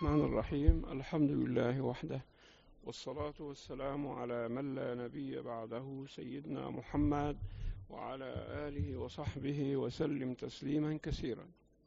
الرحمن الرحيم الحمد لله وحده والصلاة والسلام على من لا نبي بعده سيدنا محمد وعلى آله وصحبه وسلم تسليما كثيرا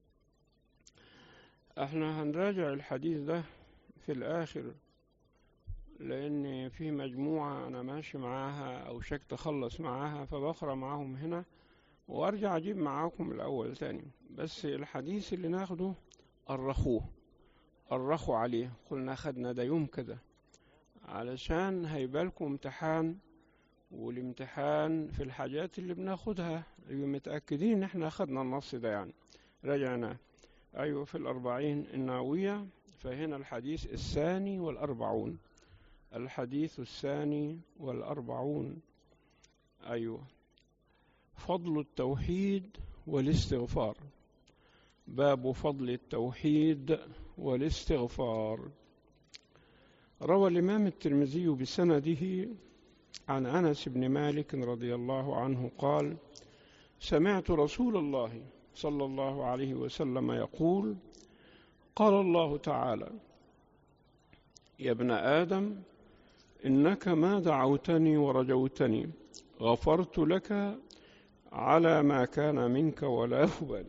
احنا هنراجع الحديث ده في الآخر لأن في مجموعة أنا ماشي معاها أو شكت أخلص معاها فبقرأ معاهم هنا وأرجع أجيب معاكم الأول تاني بس الحديث اللي ناخده أرخوه أرخوا عليه قلنا أخدنا ده يوم كده علشان هيبالكم امتحان والامتحان في الحاجات اللي بناخدها أيوة متأكدين إن احنا أخدنا النص ده يعني رجعنا أيوة في الأربعين الناوية فهنا الحديث الثاني والأربعون الحديث الثاني والأربعون أيوة فضل التوحيد والاستغفار باب فضل التوحيد والاستغفار روى الإمام الترمذي بسنده عن أنس بن مالك رضي الله عنه قال سمعت رسول الله صلى الله عليه وسلم يقول قال الله تعالى يا ابن آدم إنك ما دعوتني ورجوتني غفرت لك على ما كان منك ولا أبالي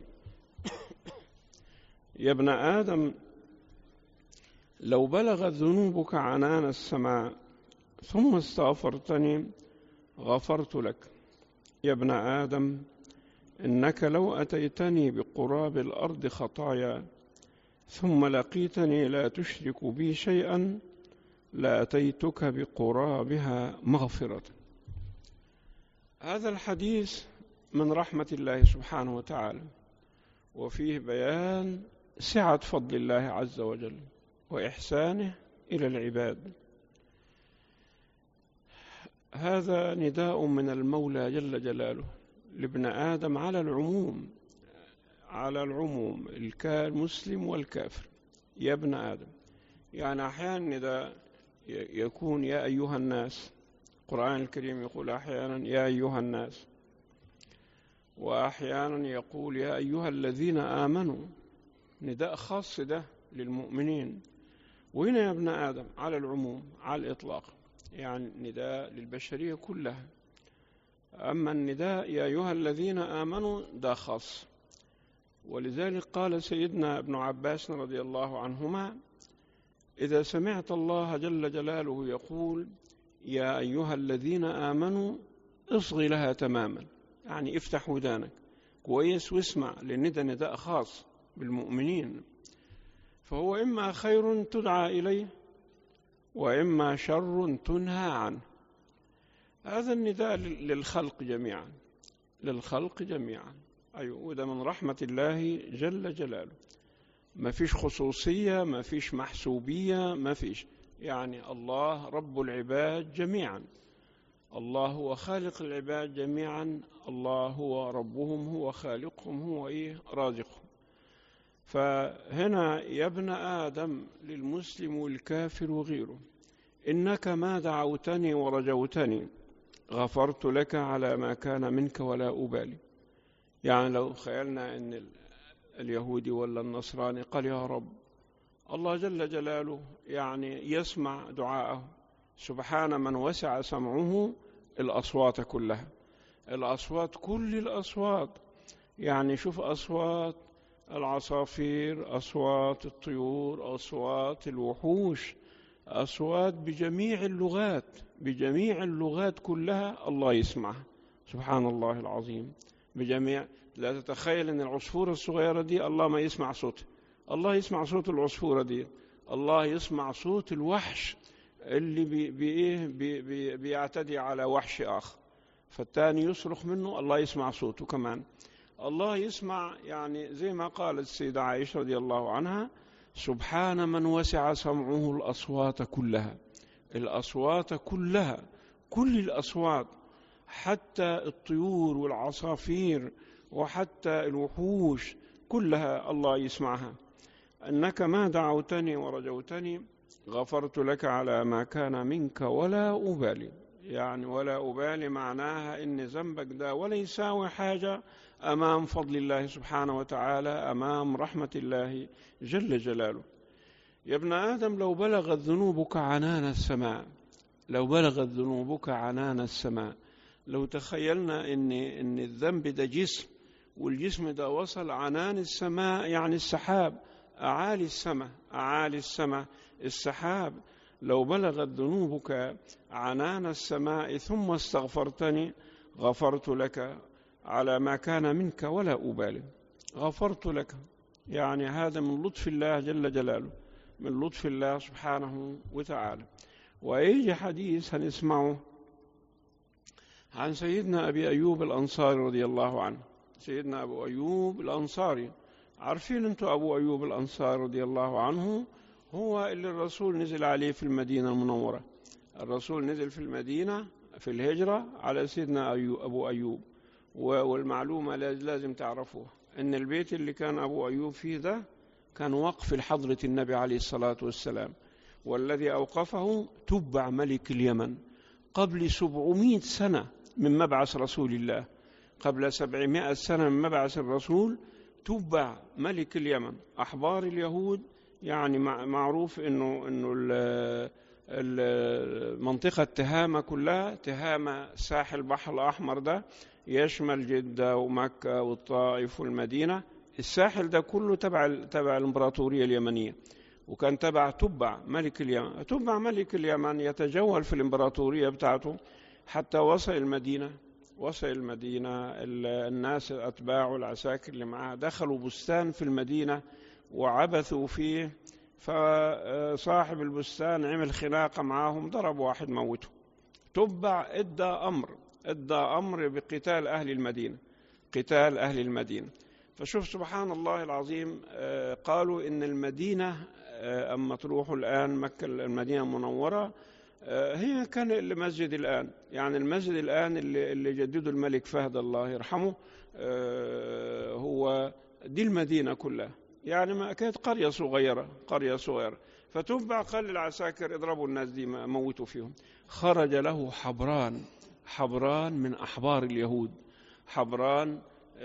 يا ابن آدم لو بلغت ذنوبك عنان السماء ثم استغفرتني غفرت لك يا ابن آدم إنك لو أتيتني بقراب الأرض خطايا ثم لقيتني لا تشرك بي شيئا لأتيتك بقرابها مغفرة هذا الحديث من رحمة الله سبحانه وتعالى وفيه بيان سعة فضل الله عز وجل وإحسانه إلى العباد هذا نداء من المولى جل جلاله لابن آدم على العموم على العموم المسلم والكافر يا ابن آدم يعني أحيانا نداء يكون يا أيها الناس القرآن الكريم يقول أحيانا يا أيها الناس وأحيانا يقول يا أيها الذين آمنوا نداء خاص ده للمؤمنين وهنا يا ابن آدم على العموم على الإطلاق يعني نداء للبشرية كلها أما النداء يا أيها الذين آمنوا ده خاص ولذلك قال سيدنا ابن عباس رضي الله عنهما إذا سمعت الله جل جلاله يقول يا أيها الذين آمنوا اصغي لها تماما يعني افتح ودانك كويس واسمع لأن ده نداء خاص بالمؤمنين فهو إما خير تدعى إليه وإما شر تنهى عنه هذا النداء للخلق جميعا للخلق جميعا أيوة وده من رحمة الله جل جلاله ما فيش خصوصية ما فيش محسوبية ما فيش يعني الله رب العباد جميعا الله هو خالق العباد جميعا الله هو ربهم هو خالقهم هو إيه رازقهم فهنا يا ابن آدم للمسلم والكافر وغيره إنك ما دعوتني ورجوتني غفرت لك على ما كان منك ولا أبالي يعني لو خيلنا أن اليهودي ولا النصراني قال يا رب الله جل جلاله يعني يسمع دعاءه سبحان من وسع سمعه الأصوات كلها الأصوات كل الأصوات يعني شوف أصوات العصافير أصوات الطيور أصوات الوحوش أصوات بجميع اللغات بجميع اللغات كلها الله يسمعها سبحان الله العظيم بجميع لا تتخيل أن العصفورة الصغيرة دي الله ما يسمع صوتها الله يسمع صوت العصفورة دي الله يسمع صوت الوحش اللي بي بي بي بي بيعتدي على وحش آخر فالتاني يصرخ منه الله يسمع صوته كمان الله يسمع يعني زي ما قالت السيدة عائشة رضي الله عنها سبحان من وسع سمعه الأصوات كلها الأصوات كلها كل الأصوات حتى الطيور والعصافير وحتى الوحوش كلها الله يسمعها أنك ما دعوتني ورجوتني غفرت لك على ما كان منك ولا أبالي يعني ولا أبالي معناها إن ذنبك ده ولا يساوي حاجة أمام فضل الله سبحانه وتعالى أمام رحمة الله جل جلاله يا ابن آدم لو بلغت ذنوبك عنان السماء لو بلغت ذنوبك عنان السماء لو تخيلنا ان ان الذنب ده جسم والجسم ده وصل عنان السماء يعني السحاب اعالي السماء اعالي السماء السحاب لو بلغت ذنوبك عنان السماء ثم استغفرتني غفرت لك على ما كان منك ولا أبالي غفرت لك يعني هذا من لطف الله جل جلاله من لطف الله سبحانه وتعالى ويجي حديث هنسمعه عن سيدنا أبي أيوب الأنصاري رضي الله عنه سيدنا أبو أيوب الأنصاري عارفين أنتم أبو أيوب الأنصاري رضي الله عنه هو اللي الرسول نزل عليه في المدينة المنورة الرسول نزل في المدينة في الهجرة على سيدنا أيوب أبو أيوب والمعلومة لازم تعرفوها أن البيت اللي كان أبو أيوب فيه ده كان وقف لحضرة النبي عليه الصلاة والسلام والذي أوقفه تبع ملك اليمن قبل سبعمائة سنة من مبعث رسول الله قبل سبعمائة سنة من مبعث الرسول تبع ملك اليمن أحبار اليهود يعني معروف انه انه منطقة تهامة كلها تهامة ساحل البحر الأحمر ده يشمل جدة ومكة والطائف والمدينة الساحل ده كله تبع تبع الإمبراطورية اليمنية وكان تبع تبع ملك اليمن تبع ملك اليمن يتجول في الإمبراطورية بتاعته حتى وصل المدينة وصل المدينة الناس أتباعه العساكر اللي معاه دخلوا بستان في المدينة وعبثوا فيه فصاحب البستان عمل خناقة معاهم ضرب واحد موته تبع ادى أمر ادى أمر بقتال أهل المدينة قتال أهل المدينة فشوف سبحان الله العظيم قالوا إن المدينة أما تروحوا الآن مكة المدينة المنورة هي كان المسجد الآن يعني المسجد الآن اللي, اللي جدده الملك فهد الله يرحمه هو دي المدينة كلها يعني ما كانت قرية صغيرة قرية صغيرة فتبع قال للعساكر اضربوا الناس دي موتوا فيهم خرج له حبران حبران من أحبار اليهود حبران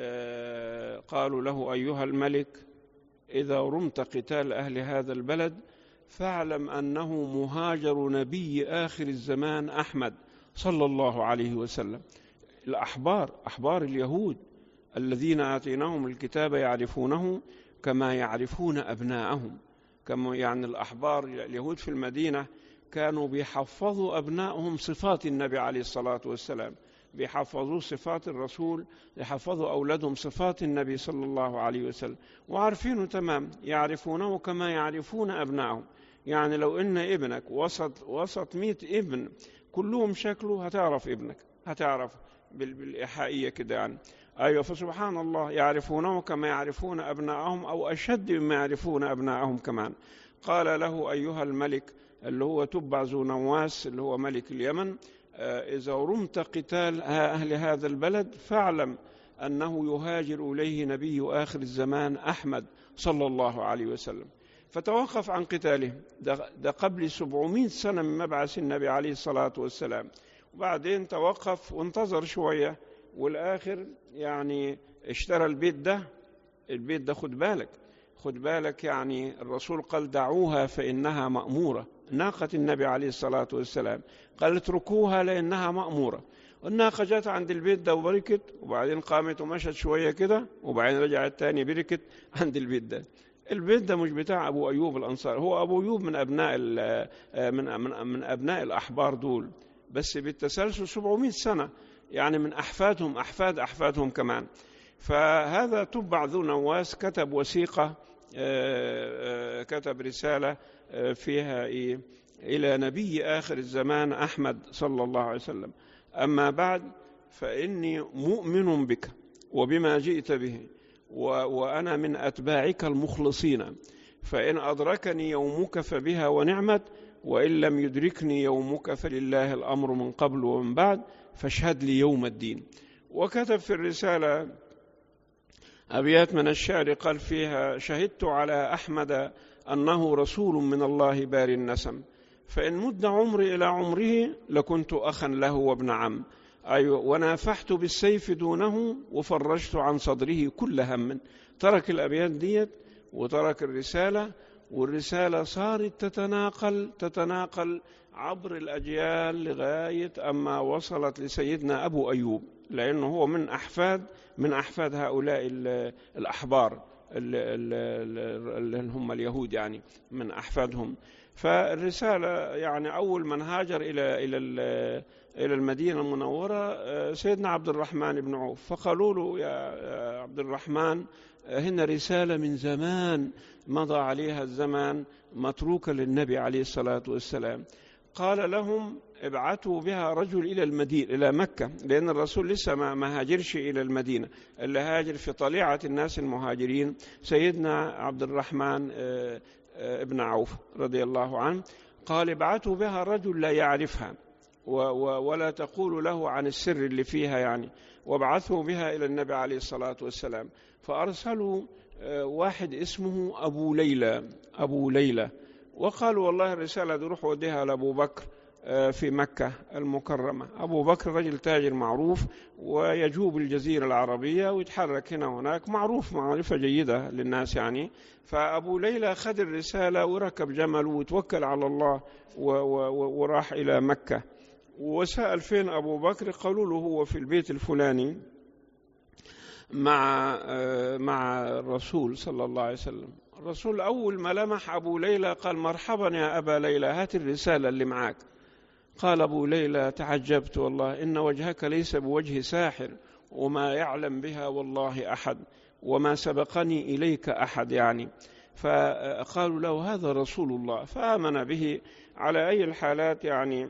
آه قالوا له أيها الملك إذا رمت قتال أهل هذا البلد فاعلم أنه مهاجر نبي آخر الزمان أحمد صلى الله عليه وسلم الأحبار أحبار اليهود الذين آتيناهم الكتاب يعرفونه كما يعرفون أبناءهم كما يعني الأحبار اليهود في المدينة كانوا بيحفظوا أبنائهم صفات النبي عليه الصلاة والسلام بيحفظوا صفات الرسول يحفظوا أولادهم صفات النبي صلى الله عليه وسلم وعارفينه تمام يعرفونه كما يعرفون أبنائهم يعني لو إن ابنك وسط وسط مئة ابن كلهم شكله هتعرف ابنك هتعرف بالإيحائية كده يعني أيوة فسبحان الله يعرفونه كما يعرفون أبناءهم أو أشد مما يعرفون أبناءهم كمان قال له أيها الملك اللي هو تبع ذو نواس اللي هو ملك اليمن إذا رمت قتال أهل هذا البلد فاعلم أنه يهاجر إليه نبي آخر الزمان أحمد صلى الله عليه وسلم فتوقف عن قتاله ده, ده قبل 700 سنة من مبعث النبي عليه الصلاة والسلام وبعدين توقف وانتظر شوية والآخر يعني اشترى البيت ده البيت ده خد بالك خد بالك يعني الرسول قال دعوها فإنها مأمورة ناقة النبي عليه الصلاة والسلام قال اتركوها لأنها مأمورة الناقة جت عند البيت ده وبركت وبعدين قامت ومشت شوية كده وبعدين رجعت تاني بركت عند البيت ده البيت ده مش بتاع أبو أيوب الأنصار هو أبو أيوب من أبناء من من من أبناء الأحبار دول بس بالتسلسل 700 سنة يعني من أحفادهم أحفاد أحفادهم كمان فهذا تبع ذو نواس كتب وثيقة كتب رسالة فيها إيه إلى نبي آخر الزمان أحمد صلى الله عليه وسلم أما بعد فإني مؤمن بك وبما جئت به وأنا من أتباعك المخلصين فإن أدركني يومك فبها ونعمت وإن لم يدركني يومك فلله الأمر من قبل ومن بعد فاشهد لي يوم الدين وكتب في الرسالة أبيات من الشعر قال فيها شهدت على أحمد أنه رسول من الله بار النسم فإن مد عمري إلى عمره لكنت أخا له وابن عم أيوة ونافحت بالسيف دونه وفرجت عن صدره كل هم ترك الأبيات ديت وترك الرسالة والرسالة صارت تتناقل تتناقل عبر الأجيال لغاية أما وصلت لسيدنا أبو أيوب لأنه هو من أحفاد من أحفاد هؤلاء الأحبار اللي هم اليهود يعني من أحفادهم فالرسالة يعني أول من هاجر إلى إلى إلى المدينة المنورة آه، سيدنا عبد الرحمن بن عوف فقالوا له يا عبد الرحمن آه، هنا رسالة من زمان مضى عليها الزمان متروكة للنبي عليه الصلاة والسلام قال لهم ابعثوا بها رجل إلى المدينة إلى مكة لأن الرسول لسه ما هاجرش إلى المدينة اللي هاجر في طليعة الناس المهاجرين سيدنا عبد الرحمن آه، ابن عوف رضي الله عنه قال ابعثوا بها رجل لا يعرفها ولا تقول له عن السر اللي فيها يعني وابعثوا بها إلى النبي عليه الصلاة والسلام فأرسلوا آه، واحد اسمه أبو ليلى أبو ليلى وقالوا والله الرسالة دي روح وديها لأبو بكر آه، في مكة المكرمة أبو بكر رجل تاجر معروف ويجوب الجزيرة العربية ويتحرك هنا وهناك معروف معرفة جيدة للناس يعني فأبو ليلى خد الرسالة وركب جمل وتوكل على الله وراح إلى مكة وسأل فين أبو بكر قالوا له هو في البيت الفلاني مع آه، مع الرسول صلى الله عليه وسلم الرسول أول ما لمح أبو ليلى قال مرحبا يا أبا ليلى هات الرسالة اللي معاك قال أبو ليلى تعجبت والله إن وجهك ليس بوجه ساحر وما يعلم بها والله أحد وما سبقني إليك أحد يعني فقالوا له هذا رسول الله فآمن به على أي الحالات يعني آه،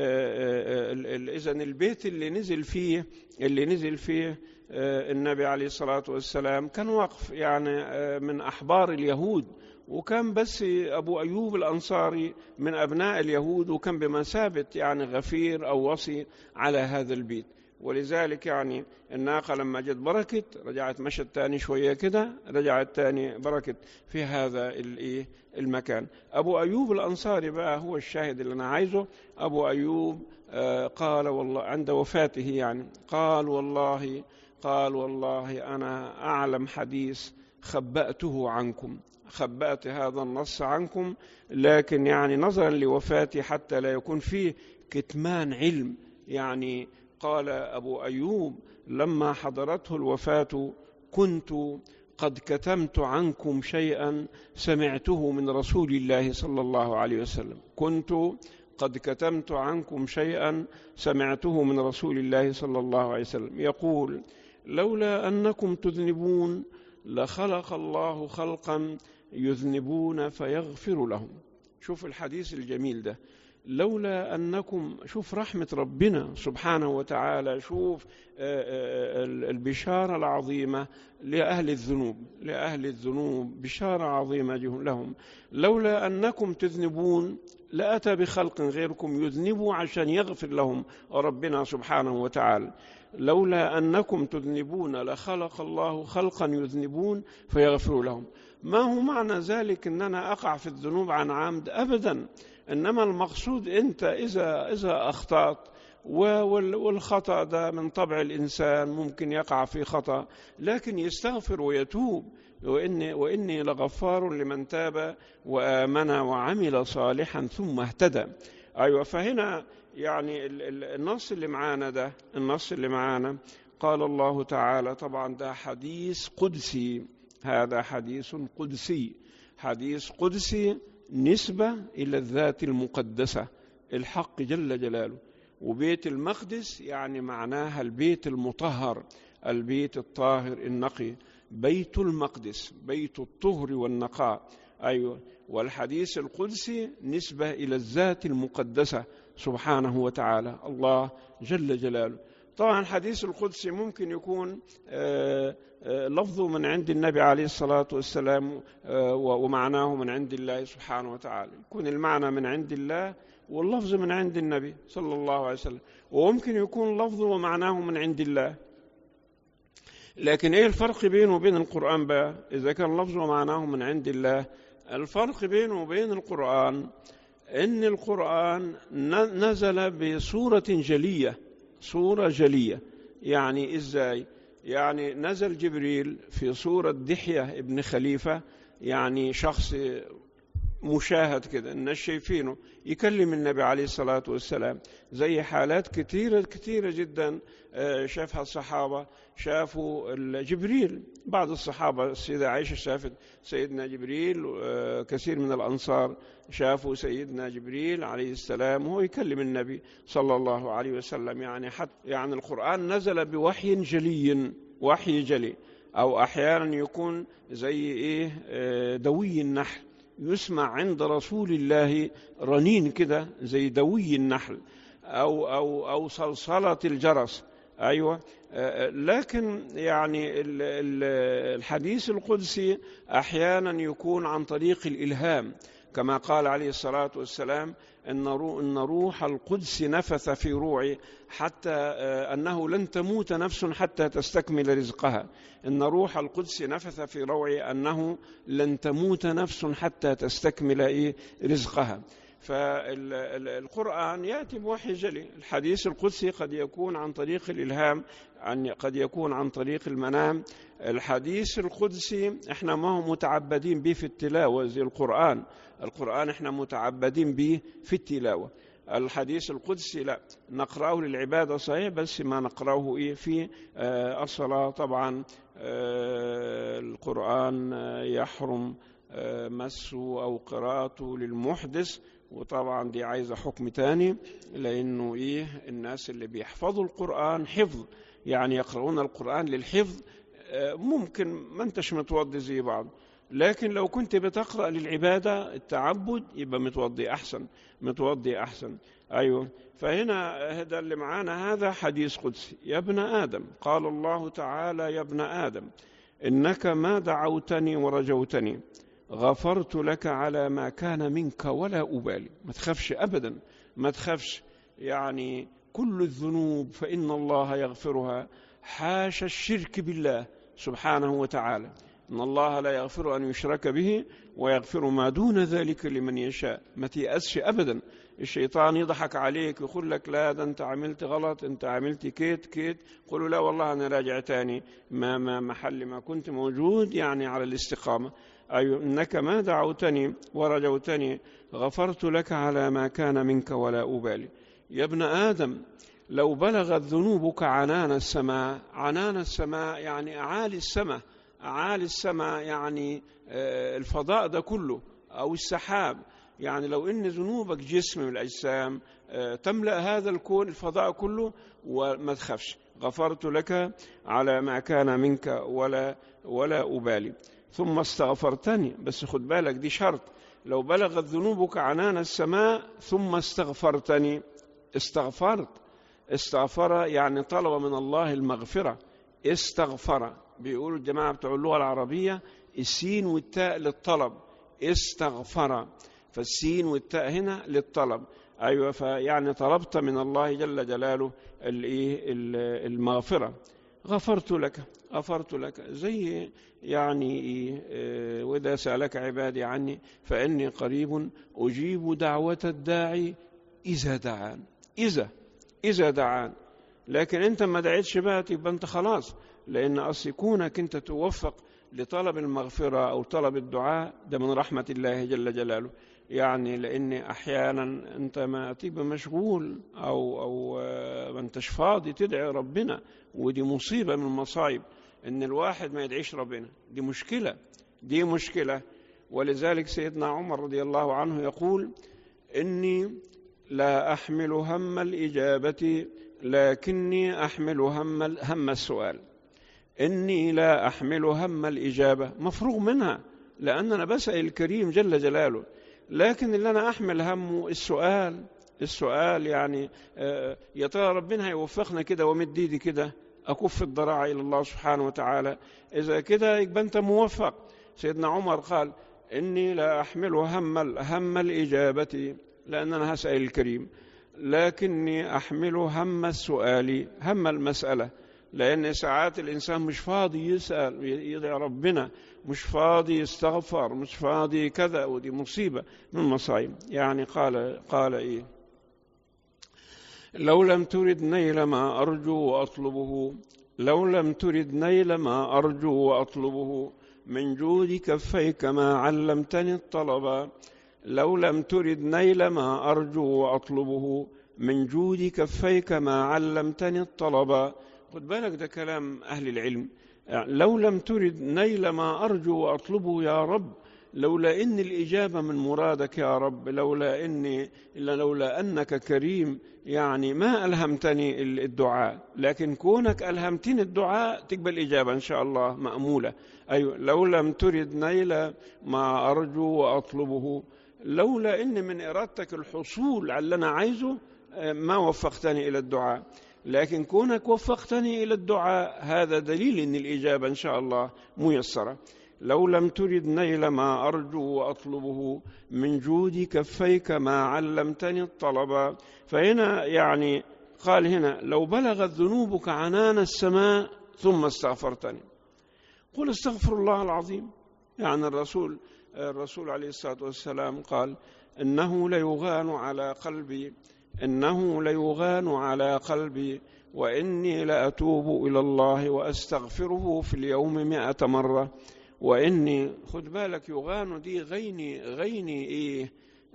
آه، آه، إذا البيت اللي نزل فيه اللي نزل فيه النبي عليه الصلاة والسلام كان وقف يعني من أحبار اليهود وكان بس أبو أيوب الأنصاري من أبناء اليهود وكان بمثابة يعني غفير أو وصي على هذا البيت ولذلك يعني الناقة لما جت بركت رجعت مشت تاني شوية كده رجعت تاني بركت في هذا الإيه المكان أبو أيوب الأنصاري بقى هو الشاهد اللي أنا عايزه أبو أيوب آه قال والله عند وفاته يعني قال والله قال والله أنا أعلم حديث خبأته عنكم خبأت هذا النص عنكم لكن يعني نظرا لوفاتي حتى لا يكون فيه كتمان علم يعني قال أبو أيوب لما حضرته الوفاة كنت قد كتمت عنكم شيئا سمعته من رسول الله صلى الله عليه وسلم كنت قد كتمت عنكم شيئا سمعته من رسول الله صلى الله عليه وسلم يقول لولا أنكم تذنبون لخلق الله خلقا يذنبون فيغفر لهم شوف الحديث الجميل ده لولا أنكم شوف رحمة ربنا سبحانه وتعالى شوف آه، آه، البشارة العظيمة لأهل الذنوب لأهل الذنوب بشارة عظيمة لهم لولا أنكم تذنبون لأتى بخلق غيركم يذنبوا عشان يغفر لهم ربنا سبحانه وتعالى لولا أنكم تذنبون لخلق الله خلقا يذنبون فيغفر لهم ما هو معنى ذلك أن أنا أقع في الذنوب عن عمد أبدا إنما المقصود أنت إذا إذا أخطأت والخطأ ده من طبع الإنسان ممكن يقع في خطأ لكن يستغفر ويتوب وإني, وإني لغفار لمن تاب وآمن وعمل صالحا ثم اهتدى أيوة فهنا يعني النص اللي معانا ده النص اللي معانا قال الله تعالى طبعا ده حديث قدسي هذا حديث قدسي حديث قدسي نسبة إلى الذات المقدسة الحق جل جلاله وبيت المقدس يعني معناها البيت المطهر البيت الطاهر النقي بيت المقدس بيت الطهر والنقاء أيوة والحديث القدسي نسبة إلى الذات المقدسة سبحانه وتعالى الله جل جلاله طبعا الحديث القدسي ممكن يكون آه، آه، لفظه من عند النبي عليه الصلاة والسلام آه، ومعناه من عند الله سبحانه وتعالى يكون المعنى من عند الله واللفظ من عند النبي صلى الله عليه وسلم وممكن يكون لفظه ومعناه من عند الله لكن ايه الفرق بينه وبين القرآن بقى إذا كان لفظه ومعناه من عند الله الفرق بينه وبين القرآن ان القرآن نزل بصورة جلية صورة جلية يعني ازاي يعني نزل جبريل في صورة دحية ابن خليفة يعني شخص مشاهد كده الناس شايفينه يكلم النبي عليه الصلاة والسلام زي حالات كثيرة كثيرة جدا شافها الصحابة شافوا جبريل بعض الصحابة السيدة عائشة شافت سيدنا جبريل كثير من الأنصار شافوا سيدنا جبريل عليه السلام وهو يكلم النبي صلى الله عليه وسلم يعني حتى يعني القرآن نزل بوحي جلي وحي جلي أو أحيانا يكون زي إيه دوي النحل يسمع عند رسول الله رنين كده زي دوي النحل أو أو أو صلصلة الجرس أيوة لكن يعني الحديث القدسي أحيانا يكون عن طريق الإلهام كما قال عليه الصلاة والسلام إن إن روح القدس نفث في روعي حتى أنه لن تموت نفس حتى تستكمل رزقها إن روح القدس نفث في روعي أنه لن تموت نفس حتى تستكمل إيه رزقها فالقرآن يأتي بوحي جلي الحديث القدسي قد يكون عن طريق الإلهام عن قد يكون عن طريق المنام الحديث القدسي احنا ما هو متعبدين به في التلاوة زي القرآن القرآن احنا متعبدين به في التلاوة الحديث القدسي لا نقرأه للعبادة صحيح بس ما نقرأه إيه في الصلاة طبعا القرآن يحرم مسه أو قراءته للمحدث وطبعا دي عايزة حكم تاني لأنه إيه الناس اللي بيحفظوا القرآن حفظ يعني يقرؤون القرآن للحفظ ممكن ما انتش متوضي زي بعض لكن لو كنت بتقرأ للعبادة التعبد يبقى متوضي أحسن متوضي أحسن أيوة فهنا هذا اللي معانا هذا حديث قدسي يا ابن آدم قال الله تعالى يا ابن آدم إنك ما دعوتني ورجوتني غفرت لك على ما كان منك ولا أبالي ما تخافش أبدا ما تخافش يعني كل الذنوب فإن الله يغفرها حاش الشرك بالله سبحانه وتعالى إن الله لا يغفر أن يشرك به ويغفر ما دون ذلك لمن يشاء ما تيأسش أبدا الشيطان يضحك عليك ويقول لك لا ده أنت عملت غلط أنت عملت كيت كيت قل لا والله أنا راجع تاني ما, ما محل ما كنت موجود يعني على الاستقامة أي إنك ما دعوتني ورجوتني غفرت لك على ما كان منك ولا أبالي يا ابن آدم لو بلغت ذنوبك عنان السماء عنان السماء يعني أعالي السماء أعالي السماء يعني الفضاء ده كله أو السحاب يعني لو إن ذنوبك جسم من الأجسام تملأ هذا الكون الفضاء كله وما تخافش غفرت لك على ما كان منك ولا ولا أبالي ثم استغفرتني بس خد بالك دي شرط لو بلغت ذنوبك عنان السماء ثم استغفرتني استغفرت استغفر يعني طلب من الله المغفرة استغفر بيقولوا الجماعة بتوع اللغة العربية السين والتاء للطلب استغفر فالسين والتاء هنا للطلب أيوة فيعني طلبت من الله جل جلاله المغفرة غفرت لك غفرت لك زي يعني إيه وإذا سألك عبادي عني فإني قريب أجيب دعوة الداعي إذا دعان إذا إذا دعان لكن أنت ما دعيتش بقى تبقى أنت خلاص لأن أصل كونك أنت توفق لطلب المغفرة أو طلب الدعاء ده من رحمة الله جل جلاله يعني لأن أحيانا أنت ما تبقى مشغول أو أو ما أنتش فاضي تدعي ربنا ودي مصيبة من المصايب إن الواحد ما يدعيش ربنا دي مشكلة دي مشكلة ولذلك سيدنا عمر رضي الله عنه يقول إني لا أحمل هم الإجابة لكني أحمل هم هم السؤال إني لا أحمل هم الإجابة مفروغ منها لأن أنا بسأل الكريم جل جلاله لكن اللي أنا أحمل همه السؤال السؤال يعني يا ترى ربنا هيوفقنا كده ومد ايدي كده أكف الضراعة إلى الله سبحانه وتعالى إذا كده يبقى أنت موفق سيدنا عمر قال إني لا أحمل هم هم الإجابة لأن أنا هسأل الكريم لكني أحمل هم السؤال هم المسألة لأن ساعات الإنسان مش فاضي يسأل يدعي ربنا مش فاضي يستغفر مش فاضي كذا ودي مصيبة من المصايب يعني قال قال إيه لو لم ترد نيل ما أرجو وأطلبه لو لم ترد نيل ما أرجو وأطلبه من جود كفيك ما علمتني الطلب لو لم ترد نيل ما أرجو وأطلبه من جود كفيك ما علمتني الطلب خد بالك ده كلام أهل العلم لو لم ترد نيل ما أرجو وأطلبه يا رب لولا إن الإجابة من مرادك يا رب لولا إني إلا لولا أنك كريم يعني ما ألهمتني الدعاء لكن كونك ألهمتني الدعاء تقبل إجابة إن شاء الله مأمولة أيوة لو لم ترد نيل ما أرجو وأطلبه لولا إن من إرادتك الحصول على اللي أنا عايزه ما وفقتني إلى الدعاء لكن كونك وفقتني إلى الدعاء هذا دليل أن الإجابة إن شاء الله ميسرة لو لم ترد نيل ما أرجو وأطلبه من جود كفيك ما علمتني الطلب فهنا يعني قال هنا لو بلغت ذنوبك عنان السماء ثم استغفرتني قل استغفر الله العظيم يعني الرسول الرسول عليه الصلاة والسلام قال إنه ليغان على قلبي إنه ليغان على قلبي وإني لأتوب إلى الله وأستغفره في اليوم مئة مرة وإني خد بالك يغان دي غيني غيني إيه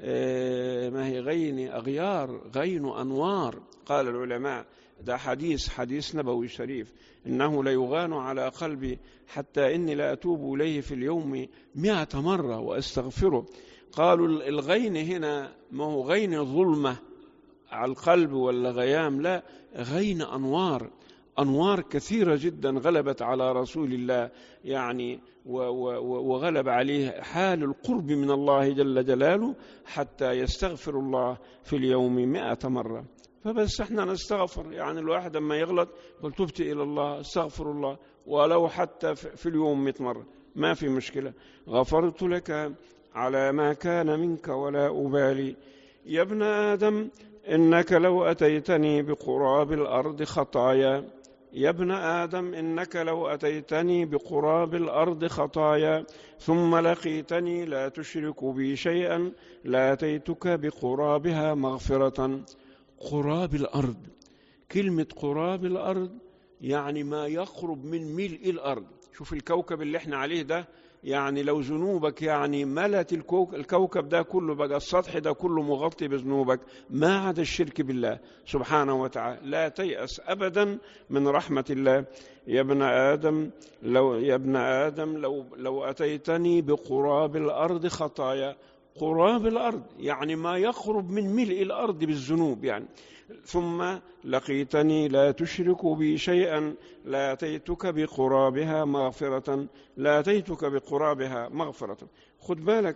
آه ما هي غيني أغيار غين أنوار قال العلماء ده حديث حديث نبوي شريف إنه ليغان على قلبي حتى إني لأتوب إليه في اليوم مئة مرة وأستغفره قالوا الغين هنا ما هو غين ظلمة على القلب ولا غيام لا غين أنوار أنوار كثيرة جدا غلبت على رسول الله يعني وغلب عليه حال القرب من الله جل جلاله حتى يستغفر الله في اليوم مئة مرة فبس احنا نستغفر يعني الواحد لما يغلط قل تبت إلى الله استغفر الله ولو حتى في اليوم مئة مرة ما في مشكلة غفرت لك على ما كان منك ولا أبالي يا ابن آدم إنك لو أتيتني بقراب الأرض خطايا يا ابن آدم إنك لو أتيتني بقراب الأرض خطايا ثم لقيتني لا تشرك بي شيئا لاتيتك بقرابها مغفرة قراب الأرض كلمة قراب الأرض يعني ما يقرب من ملء الأرض شوف الكوكب اللي احنا عليه ده يعني لو ذنوبك يعني ملت الكوكب ده كله بقى السطح ده كله مغطي بذنوبك ما عدا الشرك بالله سبحانه وتعالى لا تيأس أبدا من رحمة الله يا ابن آدم لو يا ابن آدم لو لو أتيتني بقراب الأرض خطايا قراب الأرض يعني ما يقرب من ملء الأرض بالذنوب يعني ثم لقيتني لا تشرك بي شيئا لاتيتك بقرابها مغفرة لاتيتك بقرابها مغفرة خد بالك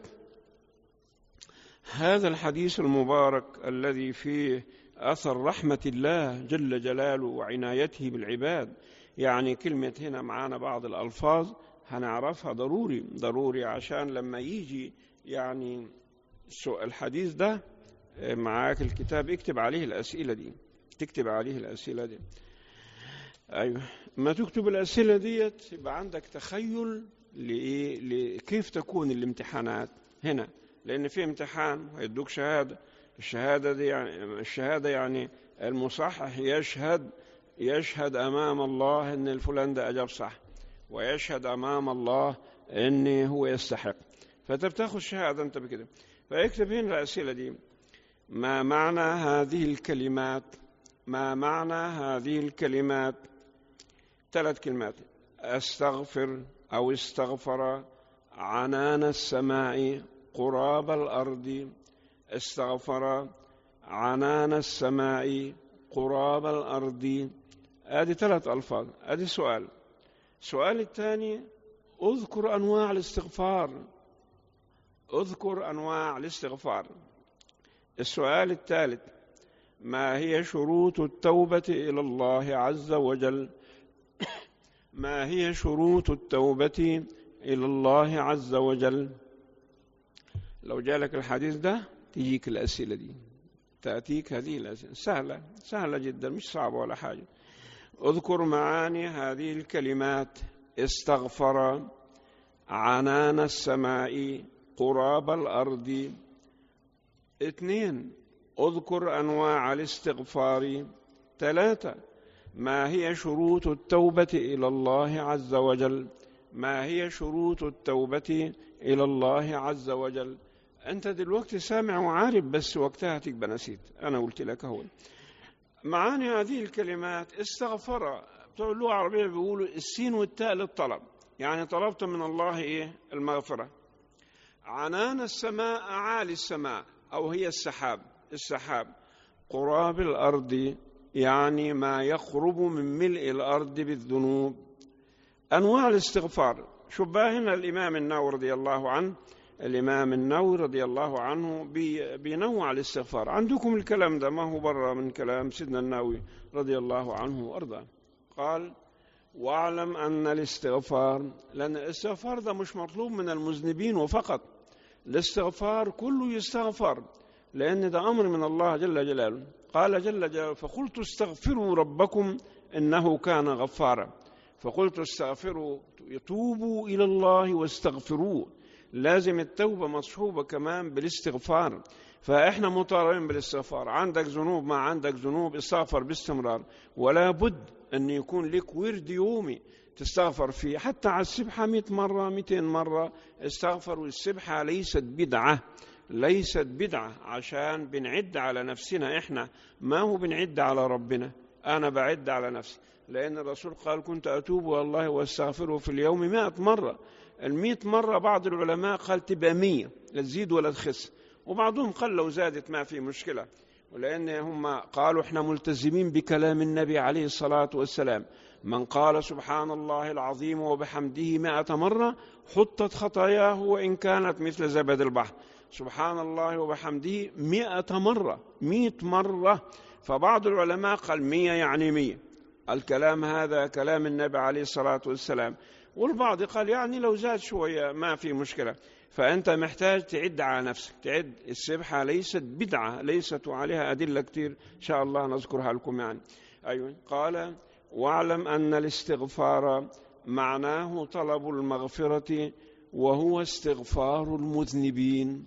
هذا الحديث المبارك الذي فيه أثر رحمة الله جل جلاله وعنايته بالعباد يعني كلمة هنا معانا بعض الألفاظ هنعرفها ضروري ضروري عشان لما يجي يعني الحديث ده معاك الكتاب اكتب عليه الأسئلة دي تكتب عليه الأسئلة دي أيوة ما تكتب الأسئلة ديت يبقى عندك تخيل لإيه لكيف تكون الامتحانات هنا لأن في امتحان هيدوك شهادة الشهادة دي يعني الشهادة يعني المصحح يشهد يشهد أمام الله إن الفلان ده أجاب صح ويشهد أمام الله إن هو يستحق فأنت بتاخذ شهادة أنت بكده فاكتب هنا الأسئلة دي ما معنى هذه الكلمات ما معنى هذه الكلمات ثلاث كلمات استغفر او استغفر عنان السماء قراب الارض استغفر عنان السماء قراب الارض هذه ثلاث الفاظ هذه سؤال السؤال الثاني اذكر انواع الاستغفار اذكر انواع الاستغفار السؤال الثالث ما هي شروط التوبة إلى الله عز وجل ما هي شروط التوبة إلى الله عز وجل لو جالك الحديث ده تجيك الأسئلة دي تأتيك هذه الأسئلة سهلة سهلة جدا مش صعبة ولا حاجة اذكر معاني هذه الكلمات استغفر عنان السماء قراب الأرض اثنين اذكر أنواع الاستغفار ثلاثة ما هي شروط التوبة إلى الله عز وجل ما هي شروط التوبة إلى الله عز وجل أنت دلوقتي سامع وعارف بس وقتها تبقى نسيت أنا قلت لك هو معاني هذه الكلمات استغفر بتوع اللغة العربية بيقولوا السين والتاء للطلب يعني طلبت من الله إيه المغفرة عنان السماء أعالي السماء أو هي السحاب السحاب قراب الأرض يعني ما يقرب من ملء الأرض بالذنوب أنواع الاستغفار شبه هنا الإمام النووي رضي الله عنه الإمام النووي رضي الله عنه بينوع الاستغفار عندكم الكلام ده ما هو برا من كلام سيدنا النووي رضي الله عنه وأرضاه قال واعلم أن الاستغفار لأن الاستغفار ده مش مطلوب من المذنبين وفقط الاستغفار كله يستغفر لأن ده أمر من الله جل جلاله قال جل جلاله فقلت استغفروا ربكم إنه كان غفارا فقلت استغفروا يتوبوا إلى الله واستغفروه لازم التوبة مصحوبة كمان بالاستغفار فإحنا مطالبين بالاستغفار عندك ذنوب ما عندك ذنوب استغفر باستمرار ولا بد أن يكون لك ورد يومي تستغفر فيه حتى على السبحة 100 مرة 200 مرة استغفر والسبحة ليست بدعة ليست بدعة عشان بنعد على نفسنا إحنا ما هو بنعد على ربنا أنا بعد على نفسي لأن الرسول قال كنت أتوب والله واستغفره في اليوم مئة مرة المئة مرة بعض العلماء قال تبقى مية لا تزيد ولا تخس وبعضهم قال لو زادت ما في مشكلة ولأن هم قالوا احنا ملتزمين بكلام النبي عليه الصلاة والسلام من قال سبحان الله العظيم وبحمده مائة مرة حطت خطاياه وإن كانت مثل زبد البحر سبحان الله وبحمده مئة مرة مئة مرة فبعض العلماء قال مية يعني مية الكلام هذا كلام النبي عليه الصلاة والسلام والبعض قال يعني لو زاد شوية ما في مشكلة فأنت محتاج تعد على نفسك تعد السبحة ليست بدعة ليست عليها أدلة كتير إن شاء الله نذكرها لكم يعني أيوة قال واعلم أن الاستغفار معناه طلب المغفرة وهو استغفار المذنبين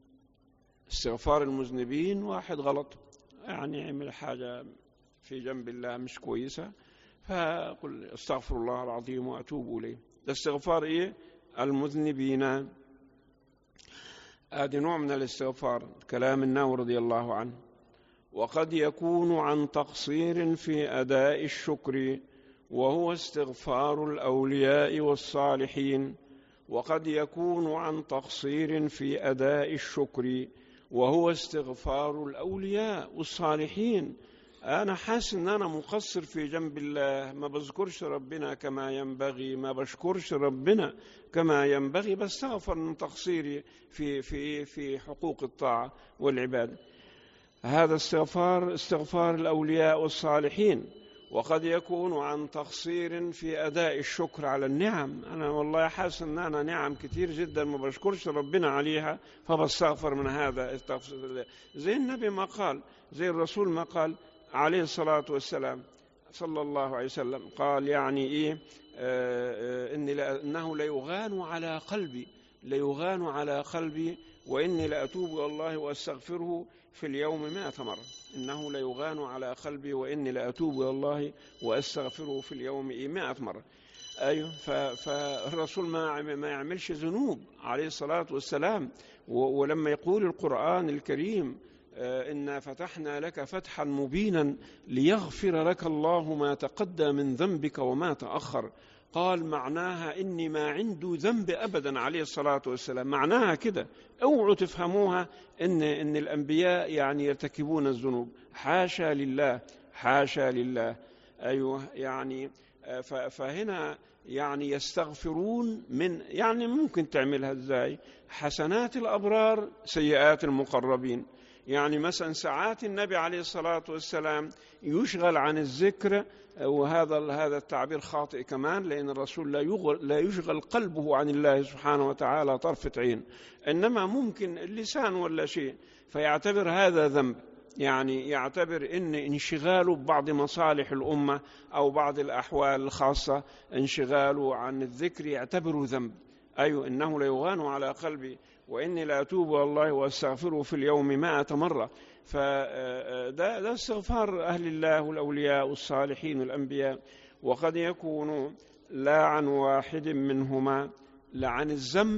استغفار المذنبين واحد غلط يعني عمل حاجة في جنب الله مش كويسة فقل استغفر الله العظيم وأتوب إليه الاستغفار إيه المذنبين هذه نوع من الاستغفار كلام الناوي رضي الله عنه وقد يكون عن تقصير في أداء الشكر وهو استغفار الأولياء والصالحين وقد يكون عن تقصير في أداء الشكر وهو استغفار الأولياء والصالحين أنا حاسس إن أنا مقصر في جنب الله ما بذكرش ربنا كما ينبغي ما بشكرش ربنا كما ينبغي بستغفر من تقصيري في في في حقوق الطاعة والعبادة هذا استغفار استغفار الأولياء والصالحين وقد يكون عن تقصير في أداء الشكر على النعم أنا والله حاسس أن أنا نعم كتير جدا ما بشكرش ربنا عليها فبستغفر من هذا زي النبي ما قال زي الرسول ما قال عليه الصلاة والسلام صلى الله عليه وسلم قال يعني إيه آه إني إنه ليغان على قلبي ليغان على قلبي وإني لأتوب إلى الله وأستغفره في اليوم مائة مرة إنه ليغان على قلبي وإني لأتوب إلى الله وأستغفره في اليوم مائة مرة أيوة فالرسول ما ما يعملش ذنوب عليه الصلاة والسلام ولما يقول القرآن الكريم إنا فتحنا لك فتحا مبينا ليغفر لك الله ما تقدم من ذنبك وما تأخر قال معناها إني ما عنده ذنب أبدا عليه الصلاة والسلام معناها كده اوعوا تفهموها إن, إن الأنبياء يعني يرتكبون الذنوب حاشا لله حاشا لله أيوه يعني فهنا يعني يستغفرون من يعني ممكن تعملها ازاي حسنات الأبرار سيئات المقربين يعني مثلا ساعات النبي عليه الصلاة والسلام يشغل عن الذكر وهذا هذا التعبير خاطئ كمان لأن الرسول لا لا يشغل قلبه عن الله سبحانه وتعالى طرفة عين إنما ممكن اللسان ولا شيء فيعتبر هذا ذنب يعني يعتبر ان انشغاله ببعض مصالح الامه او بعض الاحوال الخاصه انشغاله عن الذكر يعتبره ذنب ايوه انه ليغان على قلبي وإني لأتوب الله وأستغفره في اليوم مائة مرة فده ده استغفار أهل الله والأولياء والصالحين والأنبياء وقد يكون لا عن واحد منهما لا عن الذنب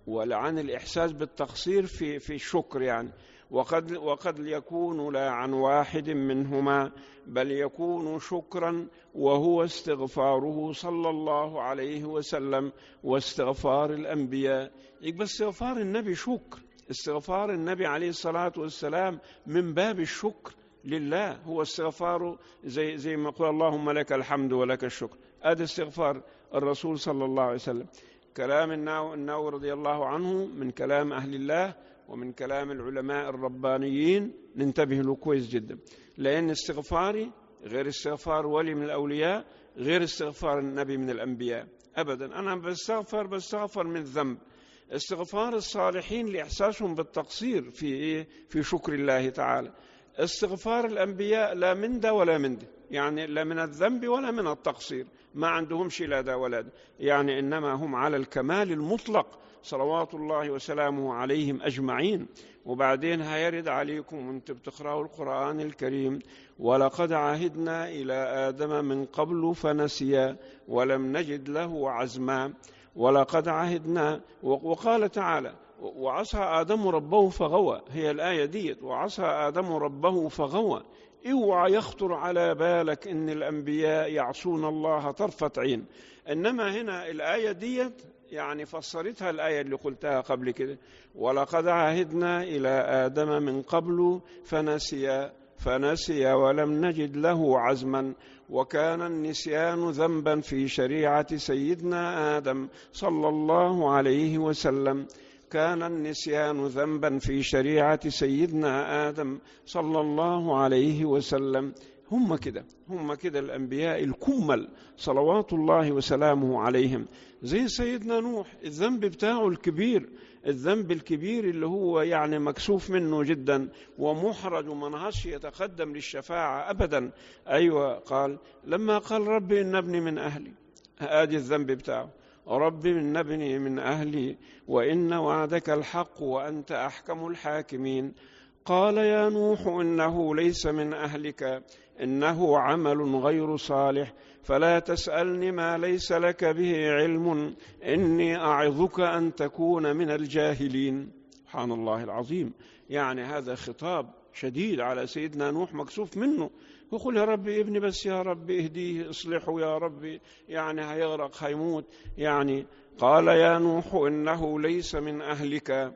ولا عن الإحساس بالتقصير في في الشكر يعني وقد وقد يكون لا عن واحد منهما بل يكون شكرا وهو استغفاره صلى الله عليه وسلم واستغفار الانبياء يبقى استغفار النبي شكر استغفار النبي عليه الصلاه والسلام من باب الشكر لله هو استغفاره زي زي ما قال اللهم لك الحمد ولك الشكر هذا استغفار الرسول صلى الله عليه وسلم كلام الناوي رضي الله عنه من كلام اهل الله ومن كلام العلماء الربانيين ننتبه له كويس جدا لأن استغفاري غير استغفار ولي من الأولياء غير استغفار النبي من الأنبياء أبدا أنا بستغفر بستغفر من ذنب استغفار الصالحين لإحساسهم بالتقصير في إيه؟ في شكر الله تعالى استغفار الأنبياء لا من ده ولا من ده يعني لا من الذنب ولا من التقصير ما عندهمش لا ده ولا ده يعني إنما هم على الكمال المطلق صلوات الله وسلامه عليهم أجمعين وبعدين هيرد عليكم وانتم بتقرأوا القرآن الكريم ولقد عهدنا إلى آدم من قبل فنسي ولم نجد له عزما ولقد عهدنا وقال تعالى وعصى آدم ربه فغوى هي الآية ديت وعصى آدم ربه فغوى اوعى يخطر على بالك ان الانبياء يعصون الله طرفه عين انما هنا الايه ديت يعني فسرتها الآية اللي قلتها قبل كده ولقد عهدنا إلى آدم من قبل فنسي فنسي ولم نجد له عزما وكان النسيان ذنبا في شريعة سيدنا آدم صلى الله عليه وسلم كان النسيان ذنبا في شريعة سيدنا آدم صلى الله عليه وسلم هم كده هم كده الأنبياء الكمل صلوات الله وسلامه عليهم زي سيدنا نوح الذنب بتاعه الكبير الذنب الكبير اللي هو يعني مكسوف منه جدا ومحرج ومنهش يتقدم للشفاعة أبدا أيوة قال لما قال ربي إن ابني من أهلي آدي الذنب بتاعه رب من ابني من أهلي وإن وعدك الحق وأنت أحكم الحاكمين قال يا نوح إنه ليس من أهلك إنه عمل غير صالح فلا تسألني ما ليس لك به علم إني أعظك أن تكون من الجاهلين سبحان الله العظيم يعني هذا خطاب شديد على سيدنا نوح مكسوف منه وقل يا ربي ابني بس يا ربي اهديه اصلحه يا ربي يعني هيغرق هيموت يعني قال يا نوح إنه ليس من أهلك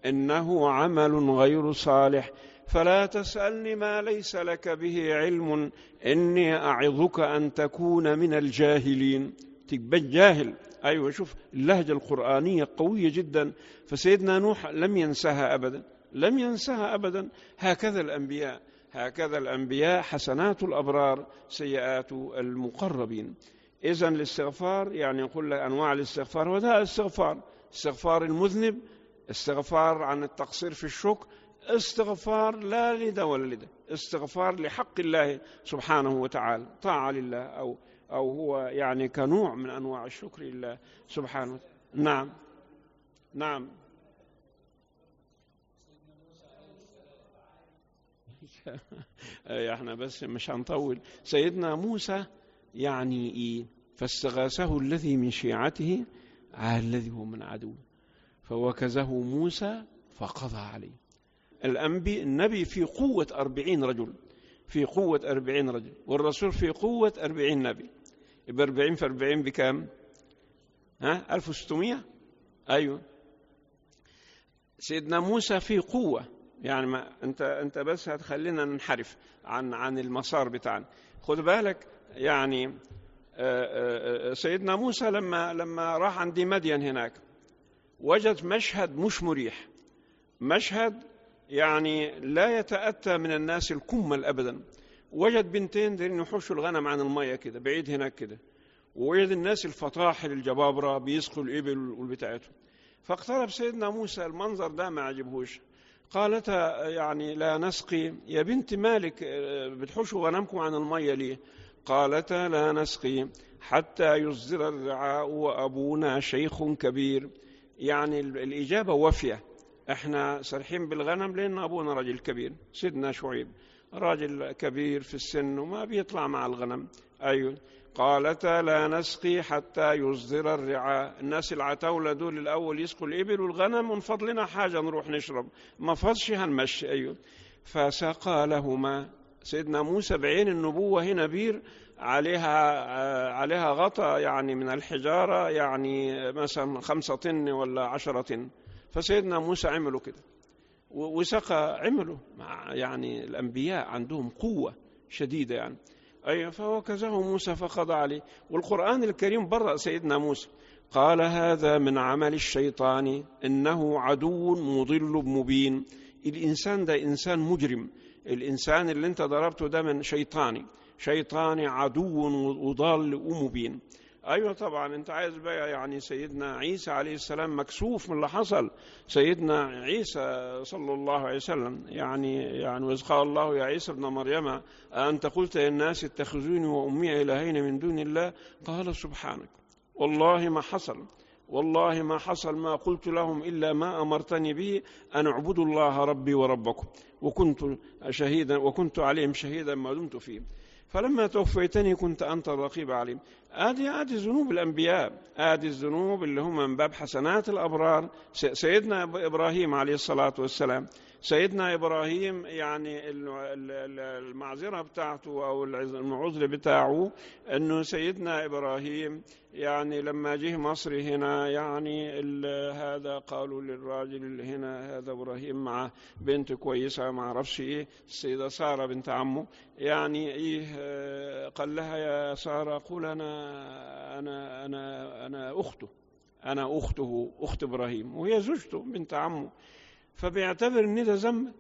إنه عمل غير صالح فلا تسألني ما ليس لك به علم إني أعظك أن تكون من الجاهلين تبقى جاهل أيوة شوف اللهجة القرآنية قوية جدا فسيدنا نوح لم ينسها أبدا لم ينسها أبدا هكذا الأنبياء هكذا الأنبياء حسنات الأبرار سيئات المقربين إذا الاستغفار يعني يقول لك أنواع الاستغفار وده الاستغفار استغفار المذنب استغفار عن التقصير في الشكر استغفار لا لده ولا لده استغفار لحق الله سبحانه وتعالى طاعة لله أو أو هو يعني كنوع من أنواع الشكر لله سبحانه وتعالى. نعم نعم احنا بس مش هنطول سيدنا موسى يعني ايه فاستغاثه الذي من شيعته على الذي هو من عدوه فوكزه موسى فقضى عليه الأنبي النبي في قوة أربعين رجل في قوة أربعين رجل والرسول في قوة أربعين نبي يبقى أربعين في أربعين بكام ها ألف وستمية أيوة سيدنا موسى في قوة يعني ما أنت أنت بس هتخلينا ننحرف عن عن المسار بتاعنا خد بالك يعني سيدنا موسى لما لما راح عند مدين هناك وجد مشهد مش مريح مشهد يعني لا يتأتى من الناس الكمل أبدا وجد بنتين دايرين يحوشوا الغنم عن المية كده بعيد هناك كده ووجد الناس الفطاحل الجبابرة بيسقوا الإبل والبتاعتهم فاقترب سيدنا موسى المنظر ده ما عجبهوش قالت يعني لا نسقي يا بنت مالك بتحوشوا غنمكم عن المية ليه قالت لا نسقي حتى يصدر الرعاء وأبونا شيخ كبير يعني الإجابة وافية احنا سرحين بالغنم لان ابونا راجل كبير سيدنا شعيب راجل كبير في السن وما بيطلع مع الغنم ايوه قالتا لا نسقي حتى يصدر الرعاء الناس العتاولة دول الأول يسقوا الإبل والغنم من فضلنا حاجة نروح نشرب ما فضش هنمشي أيوه فسقى لهما سيدنا موسى بعين النبوة هنا بير عليها عليها غطا يعني من الحجارة يعني مثلا خمسة طن ولا عشرة طن فسيدنا موسى عملوا كده وسقى عملوا مع يعني الأنبياء عندهم قوة شديدة يعني أي فوكزه موسى فقضى عليه والقرآن الكريم برأ سيدنا موسى قال هذا من عمل الشيطان إنه عدو مضل مبين الإنسان ده إنسان مجرم الإنسان اللي أنت ضربته ده من شيطاني شيطاني عدو وضال ومبين ايوه طبعا انت عايز بقى يعني سيدنا عيسى عليه السلام مكسوف من اللي حصل سيدنا عيسى صلى الله عليه وسلم يعني يعني واذ قال الله يا عيسى ابن مريم انت قلت للناس اتخذوني وامي الهين من دون الله قال سبحانك والله ما حصل والله ما حصل ما قلت لهم الا ما امرتني به ان اعبدوا الله ربي وربكم وكنت شهيدا وكنت عليهم شهيدا ما دمت فيهم فلما توفيتني كنت أنت الرقيب عليم آدي آدي ذنوب الأنبياء آدي الذنوب اللي هم من باب حسنات الأبرار سيدنا إبراهيم عليه الصلاة والسلام سيدنا إبراهيم يعني المعذرة بتاعته أو العذر بتاعه أنه سيدنا إبراهيم يعني لما جه مصر هنا يعني هذا قالوا للراجل اللي هنا هذا إبراهيم مع بنت كويسة ما أعرفش إيه السيدة سارة بنت عمه يعني إيه قال لها يا سارة قول أنا أنا أنا أنا أخته أنا أخته أخت إبراهيم وهي زوجته بنت عمه فبيعتبر ان ده ذنب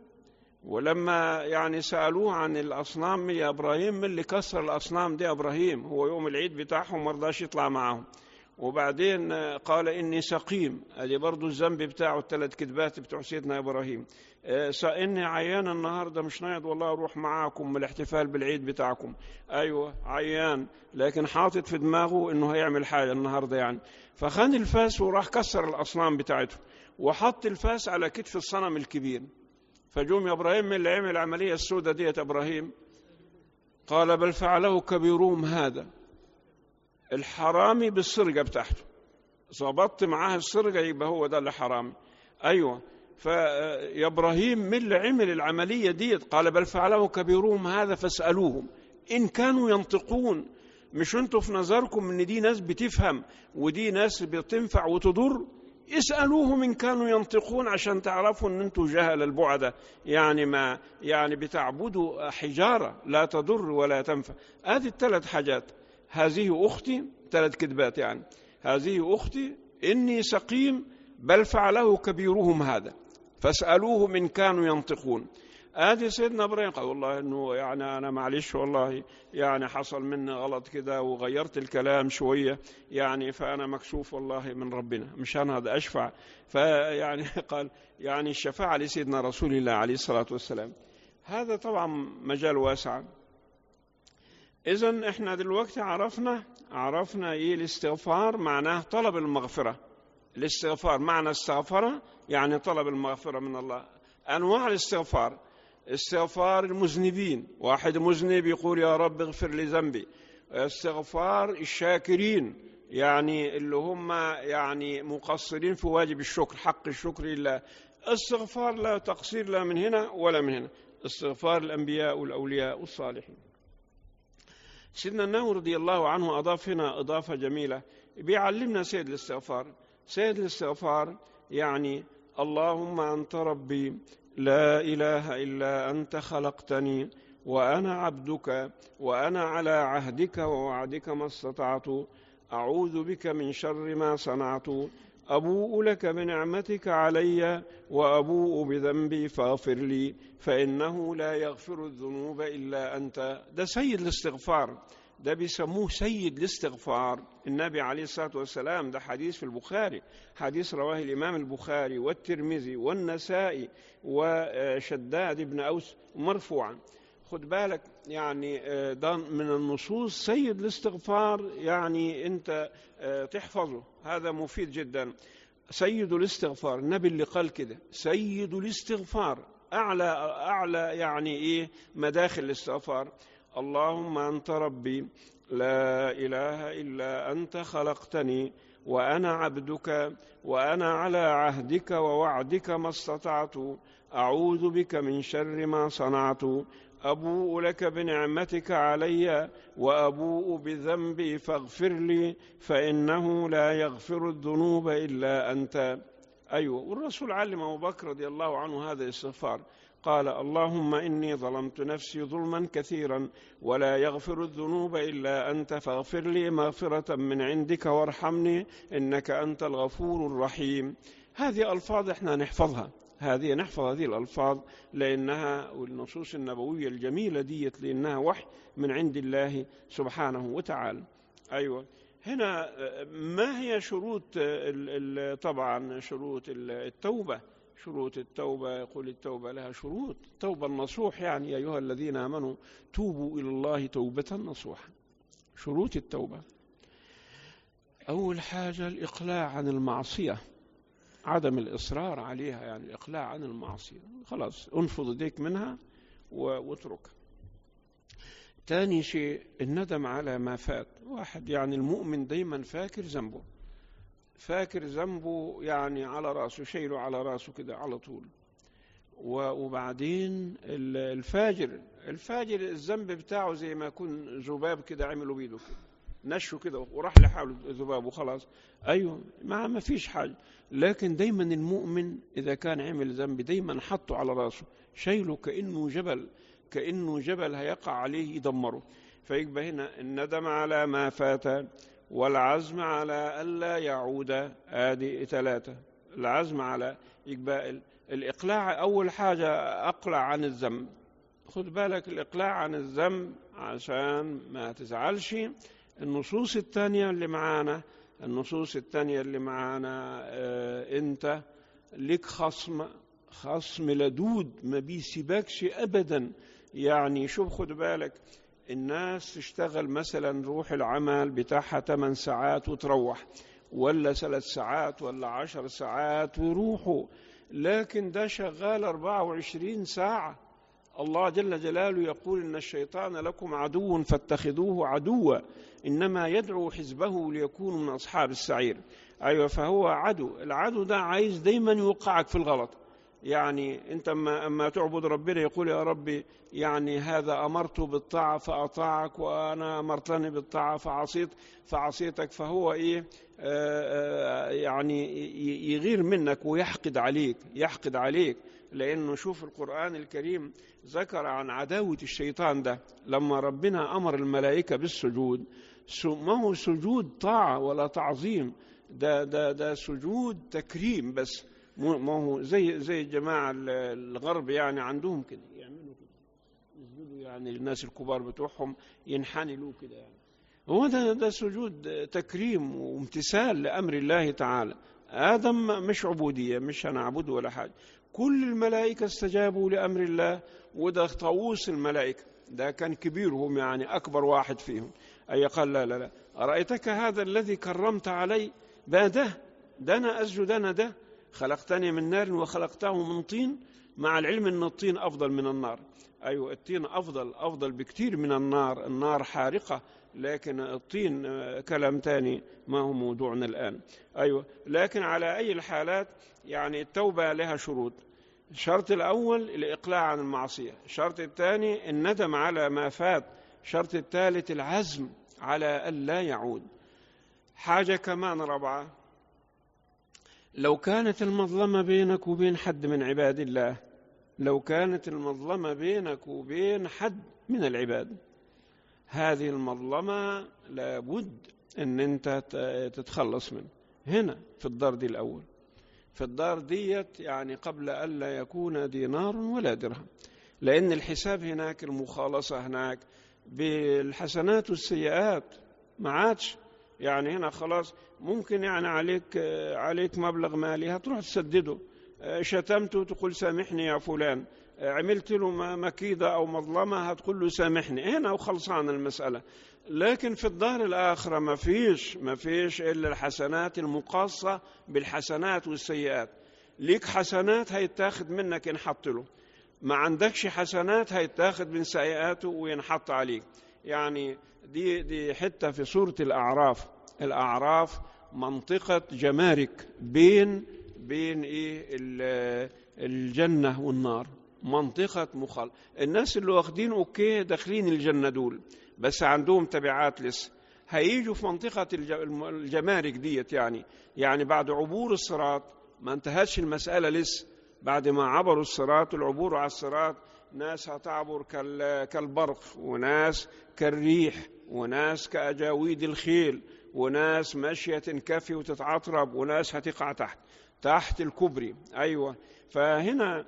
ولما يعني سالوه عن الاصنام يا ابراهيم من اللي كسر الاصنام دي ابراهيم هو يوم العيد بتاعهم ما رضاش يطلع معاهم وبعدين قال اني سقيم ادي برضه الذنب بتاعه الثلاث كذبات بتوع سيدنا ابراهيم اني عيان النهارده مش نايض والله اروح معاكم الاحتفال بالعيد بتاعكم ايوه عيان لكن حاطط في دماغه انه هيعمل حاجه النهارده يعني فخد الفاس وراح كسر الاصنام بتاعته وحط الفاس على كتف الصنم الكبير فجوم يا ابراهيم من اللي عمل العمليه السوداء ديت ابراهيم قال بل فعله كبيرهم هذا الحرامي بالسرقه بتاعته ظبطت معاه السرقه يبقى هو ده اللي حرامي ايوه فيا ابراهيم من اللي عمل العمليه ديت قال بل فعله كبيرهم هذا فاسالوهم ان كانوا ينطقون مش انتوا في نظركم ان دي ناس بتفهم ودي ناس بتنفع وتضر اسألوهم إن كانوا ينطقون عشان تعرفوا أن أنتم جهل البعدة يعني ما يعني بتعبدوا حجارة لا تضر ولا تنفع هذه الثلاث حاجات هذه أختي ثلاث كذبات يعني هذه أختي إني سقيم بل فعله كبيرهم هذا فاسألوهم إن كانوا ينطقون ادي سيدنا ابراهيم قال والله انه يعني انا معلش والله يعني حصل مني غلط كده وغيرت الكلام شويه يعني فانا مكسوف والله من ربنا مش انا هذا اشفع فيعني قال يعني الشفاعه لسيدنا رسول الله عليه الصلاه والسلام هذا طبعا مجال واسع اذا احنا دلوقتي عرفنا عرفنا ايه الاستغفار معناه طلب المغفره الاستغفار معنى استغفر يعني طلب المغفره من الله انواع الاستغفار استغفار المذنبين واحد مذنب يقول يا رب اغفر لي ذنبي استغفار الشاكرين يعني اللي هم يعني مقصرين في واجب الشكر حق الشكر لله استغفار لا تقصير لا من هنا ولا من هنا استغفار الأنبياء والأولياء والصالحين سيدنا النووي رضي الله عنه أضاف هنا إضافة جميلة بيعلمنا سيد الاستغفار سيد الاستغفار يعني اللهم أنت ربي لا اله الا انت خلقتني وانا عبدك وانا على عهدك ووعدك ما استطعت اعوذ بك من شر ما صنعت ابوء لك بنعمتك علي وابوء بذنبي فاغفر لي فانه لا يغفر الذنوب الا انت ده سيد الاستغفار ده بيسموه سيد الاستغفار النبي عليه الصلاة والسلام ده حديث في البخاري حديث رواه الإمام البخاري والترمذي والنسائي وشداد بن أوس مرفوعا خد بالك يعني ده من النصوص سيد الاستغفار يعني انت تحفظه هذا مفيد جدا سيد الاستغفار النبي اللي قال كده سيد الاستغفار اعلى اعلى يعني ايه مداخل الاستغفار اللهم انت ربي لا اله الا انت خلقتني وانا عبدك وانا على عهدك ووعدك ما استطعت اعوذ بك من شر ما صنعت ابوء لك بنعمتك علي وابوء بذنبي فاغفر لي فانه لا يغفر الذنوب الا انت ايوه والرسول علم ابو بكر رضي الله عنه هذا الاستغفار قال اللهم اني ظلمت نفسي ظلما كثيرا ولا يغفر الذنوب الا انت فاغفر لي مغفره من عندك وارحمني انك انت الغفور الرحيم هذه الفاظ احنا نحفظها هذه نحفظ هذه الألفاظ لأنها والنصوص النبوية الجميلة ديت لأنها وحي من عند الله سبحانه وتعالى أيوة هنا ما هي شروط طبعا شروط التوبة شروط التوبة يقول التوبة لها شروط التوبة النصوح يعني يا أيها الذين آمنوا توبوا إلى الله توبة نصوحا شروط التوبة أول حاجة الإقلاع عن المعصية عدم الإصرار عليها يعني الإقلاع عن المعصية خلاص انفض يديك منها واتركها ثاني شيء الندم على ما فات واحد يعني المؤمن دايما فاكر ذنبه فاكر ذنبه يعني على راسه شيله على راسه كده على طول وبعدين الفاجر الفاجر الذنب بتاعه زي ما يكون ذباب كده عملوا بيده كده نشوا كده وراح لحاله ذباب وخلاص ايوه ما ما فيش حاجه لكن دايما المؤمن اذا كان عمل ذنب دايما حطه على راسه شايله كانه جبل كانه جبل هيقع عليه يدمره فيبقى هنا الندم على ما فات والعزم على الا يعود ادي ثلاثه العزم على يبقى الاقلاع اول حاجه اقلع عن الذنب خد بالك الاقلاع عن الذنب عشان ما تزعلش النصوص الثانية اللي معانا النصوص الثانية اللي معانا آه انت لك خصم خصم لدود ما بيسيبكش ابدا يعني شوف خد بالك الناس تشتغل مثلا روح العمل بتاعها 8 ساعات وتروح ولا ثلاث ساعات ولا عشر ساعات ويروحوا لكن ده شغال 24 ساعة الله جل جلاله يقول إن الشيطان لكم عدو فاتخذوه عدوا إنما يدعو حزبه ليكونوا من أصحاب السعير أيوة فهو عدو العدو ده عايز دايما يوقعك في الغلط يعني انت اما اما تعبد ربنا يقول يا ربي يعني هذا امرت بالطاعه فاطاعك وانا امرتني بالطاعه فعصيت فعصيتك فهو ايه آآ آآ يعني يغير منك ويحقد عليك يحقد عليك لانه شوف القران الكريم ذكر عن عداوه الشيطان ده لما ربنا امر الملائكه بالسجود ما هو سجود طاعه ولا تعظيم ده ده ده سجود تكريم بس ما هو زي زي الجماعه الغرب يعني عندهم كده يعملوا كده يسجدوا يعني الناس الكبار بتوعهم ينحني له كده يعني هو ده ده سجود تكريم وامتثال لامر الله تعالى ادم مش عبوديه مش هنعبده ولا حاجه كل الملائكه استجابوا لامر الله وده طاووس الملائكه ده كان كبيرهم يعني اكبر واحد فيهم اي قال لا لا لا ارايتك هذا الذي كرمت علي ده ده ده انا اسجد انا ده خلقتني من نار وخلقته من طين مع العلم ان الطين افضل من النار ايوه الطين افضل افضل بكثير من النار النار حارقه لكن الطين كلام تاني ما هو موضوعنا الان ايوه لكن على اي الحالات يعني التوبه لها شروط الشرط الاول الاقلاع عن المعصيه الشرط الثاني الندم على ما فات الشرط الثالث العزم على الا يعود حاجه كمان رابعه لو كانت المظلمة بينك وبين حد من عباد الله لو كانت المظلمة بينك وبين حد من العباد هذه المظلمة لابد أن أنت تتخلص منه هنا في الدار دي الأول في الدار ديت يعني قبل ألا يكون دينار ولا درهم لأن الحساب هناك المخالصة هناك بالحسنات والسيئات ما عادش يعني هنا خلاص ممكن يعني عليك عليك مبلغ مالي هتروح تسدده شتمته تقول سامحني يا فلان عملت له مكيدة أو مظلمة هتقول له سامحني هنا وخلصان المسألة لكن في الدار الآخرة ما فيش ما فيش إلا الحسنات المقاصة بالحسنات والسيئات ليك حسنات هيتاخد منك ينحط له ما عندكش حسنات هيتاخد من سيئاته وينحط عليك يعني دي دي حته في سوره الاعراف الاعراف منطقه جمارك بين بين ايه الجنه والنار منطقه مخال الناس اللي واخدين اوكي داخلين الجنه دول بس عندهم تبعات لسه هيجوا في منطقة الجمارك ديت يعني يعني بعد عبور الصراط ما انتهتش المسألة لسه بعد ما عبروا الصراط العبور على الصراط ناس هتعبر كالبرق وناس كالريح وناس كأجاويد الخيل وناس ماشية تنكفي وتتعطرب وناس هتقع تحت تحت الكوبري أيوة فهنا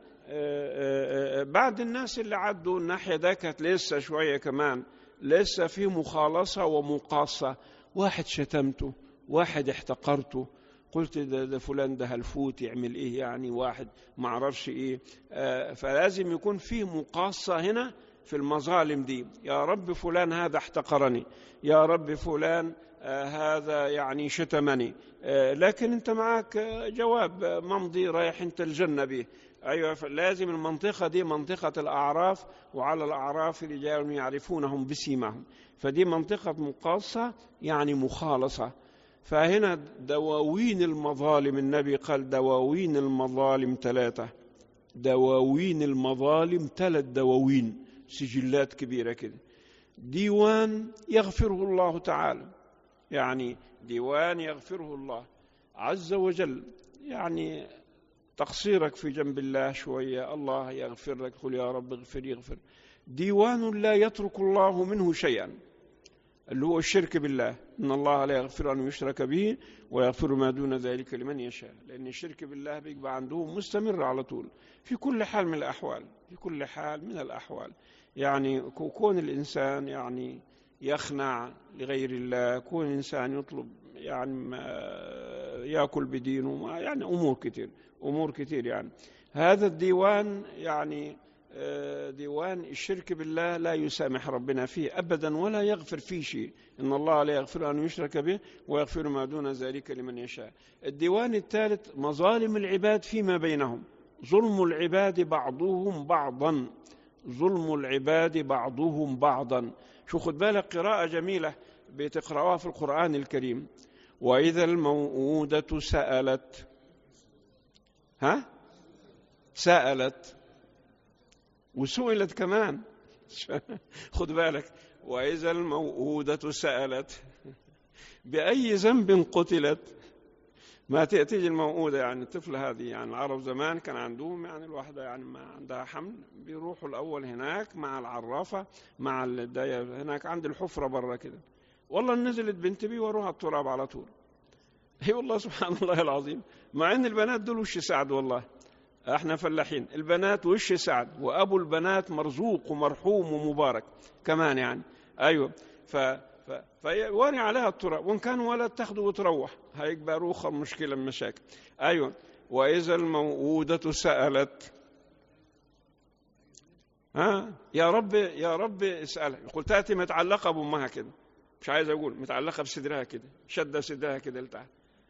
بعد الناس اللي عدوا الناحية ده كانت لسه شوية كمان لسه في مخالصة ومقاصة واحد شتمته واحد احتقرته قلت ده, ده فلان ده هلفوت يعمل ايه يعني واحد ما اعرفش ايه آه فلازم يكون في مقاصة هنا في المظالم دي يا رب فلان هذا احتقرني يا رب فلان آه هذا يعني شتمني آه لكن انت معك جواب ممضي رايح انت الجنة به أيوة لازم المنطقة دي منطقة الأعراف وعلى الأعراف رجال يعرفونهم بسيماهم فدي منطقة مقاصة يعني مخالصة فهنا دواوين المظالم النبي قال دواوين المظالم ثلاثة دواوين المظالم ثلاث دواوين سجلات كبيرة كده ديوان يغفره الله تعالى يعني ديوان يغفره الله عز وجل يعني تقصيرك في جنب الله شوية الله يغفر لك قل يا رب اغفر يغفر ديوان لا يترك الله منه شيئا اللي هو الشرك بالله إن الله لا يغفر أن يشرك به ويغفر ما دون ذلك لمن يشاء لأن الشرك بالله بيبقى عنده مستمر على طول في كل حال من الأحوال في كل حال من الأحوال يعني كون الإنسان يعني يخنع لغير الله كون الإنسان يطلب يعني ما ياكل بدينه ما يعني امور كثير امور كثير يعني هذا الديوان يعني ديوان الشرك بالله لا يسامح ربنا فيه ابدا ولا يغفر فيه شيء ان الله لا يغفر ان يشرك به ويغفر ما دون ذلك لمن يشاء الديوان الثالث مظالم العباد فيما بينهم ظلم العباد بعضهم بعضا ظلم العباد بعضهم بعضا شو خد بالك قراءة جميلة بتقرأها في القرآن الكريم وإذا الموءودة سألت ها سألت وسئلت كمان خد بالك وإذا الموءودة سألت بأي ذنب قتلت ما تأتيج الموؤودة يعني الطفلة هذه يعني العرب زمان كان عندهم يعني الواحدة يعني ما عندها حمل بيروحوا الأول هناك مع العرافة مع الداية هناك عند الحفرة برا كده والله نزلت بنت بي وروها التراب على طول اي والله سبحان الله العظيم مع ان البنات دول وش سعد والله احنا فلاحين البنات وش سعد وابو البنات مرزوق ومرحوم ومبارك كمان يعني ايوه ف ف فيوري عليها التراب وان كان ولد تاخده وتروح هيبقى روخه مشكله من مشاكل ايوه واذا الموءوده سالت ها يا رب يا رب اسالها يقول تاتي متعلقه بامها كده مش عايز اقول متعلقه بصدرها كده شده صدرها كده لتحت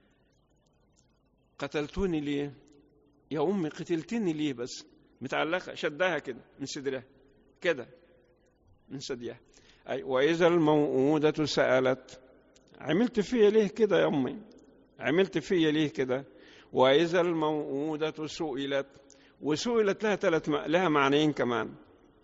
قتلتوني ليه يا امي قتلتني ليه بس متعلقه شدها كده من صدرها كده من ثديها أي وإذا الموءودة سألت عملت فيا ليه كده يا أمي عملت فيا ليه كده وإذا الموءودة سئلت وسئلت لها ثلاث لها معنيين كمان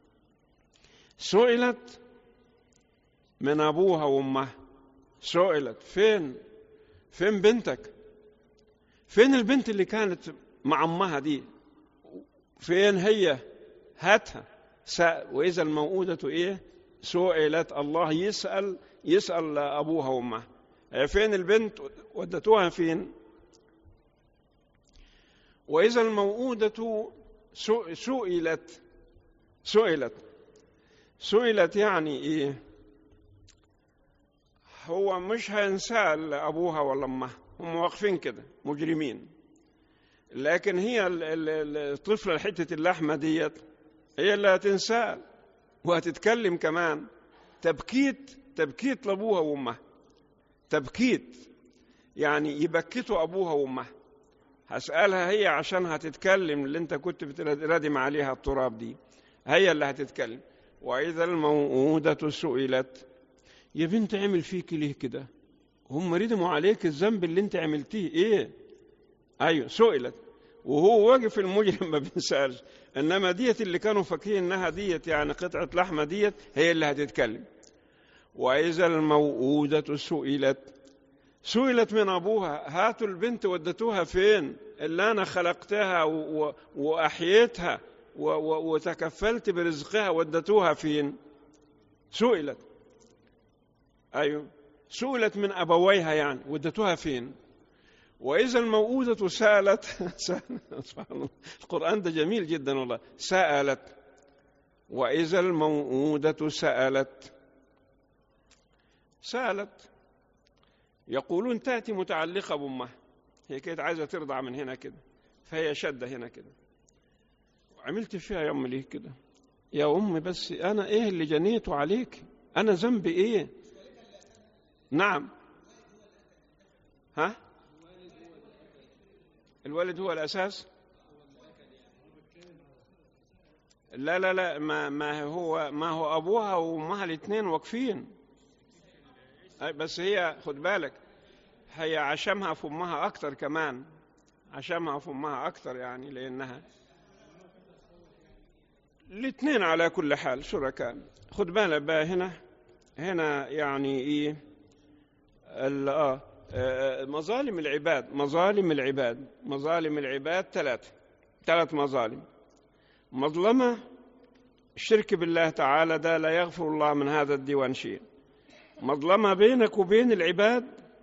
سئلت من أبوها وأمها سئلت فين فين بنتك فين البنت اللي كانت مع أمها دي فين هي هاتها وإذا الموءودة إيه سئلت الله يسأل يسأل أبوها وأمها فين البنت ودتوها فين وإذا الموءودة سئلت سئلت سئلت يعني إيه هو مش هينسال أبوها ولا أمها هم واقفين كده مجرمين لكن هي الطفلة حتة اللحمة ديت هي اللي هتنسال وهتتكلم كمان تبكيت تبكيت لابوها وامها تبكيت يعني يبكتوا ابوها وامها هسالها هي عشان هتتكلم اللي انت كنت بتردم عليها التراب دي هي اللي هتتكلم وإذا الموءودة سئلت يا بنت عمل فيك ليه كده هم ردموا عليك الذنب اللي انت عملتيه ايه ايوه سئلت وهو واقف المجرم ما بينسالش انما ديت اللي كانوا فاكرين انها ديت يعني قطعه لحمه ديت هي اللي هتتكلم واذا الموءودة سئلت سئلت من ابوها هاتوا البنت ودتوها فين اللي انا خلقتها و- و- واحييتها و- و- وتكفلت برزقها ودتوها فين سئلت ايوه سئلت من ابويها يعني ودتوها فين واذا الموءودة سالت سبحان الله القران ده جميل جدا والله سالت واذا الموءودة سالت سالت يقولون تاتي متعلقه بامها هي كانت عايزه ترضع من هنا كده فهي شده هنا كده عملت فيها يا ام ليه كده يا ام بس انا ايه اللي جنيته عليك انا ذنبي ايه نعم ها الوالد هو الاساس لا لا لا ما ما هو ما هو ابوها وامها الاثنين واقفين أي بس هي خد بالك هي عشمها في امها اكتر كمان عشمها في امها اكتر يعني لانها الاثنين على كل حال شركاء خد بالك بقى هنا هنا يعني ايه ال- اه آه، مظالم العباد مظالم العباد مظالم العباد ثلاثة ثلاث مظالم مظلمة الشرك بالله تعالى ده لا يغفر الله من هذا الديوان شيء مظلمة بينك وبين العباد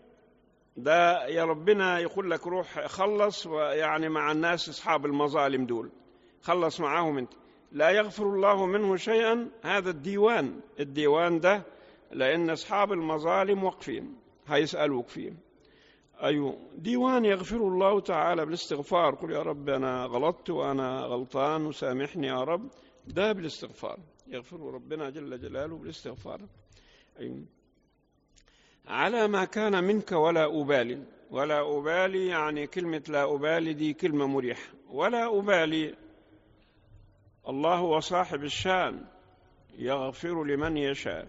ده يا ربنا يقول لك روح خلص يعني مع الناس أصحاب المظالم دول خلص معاهم انت لا يغفر الله منه شيئا هذا الديوان الديوان ده لأن أصحاب المظالم واقفين هيسألوك فيه أيوه ديوان يغفر الله تعالى بالاستغفار قل يا رب أنا غلطت وأنا غلطان وسامحني يا رب ده بالاستغفار يغفر ربنا جل جلاله بالاستغفار أيوه على ما كان منك ولا أبالي ولا أبالي يعني كلمة لا أبالي دي كلمة مريحة ولا أبالي الله هو صاحب الشان يغفر لمن يشاء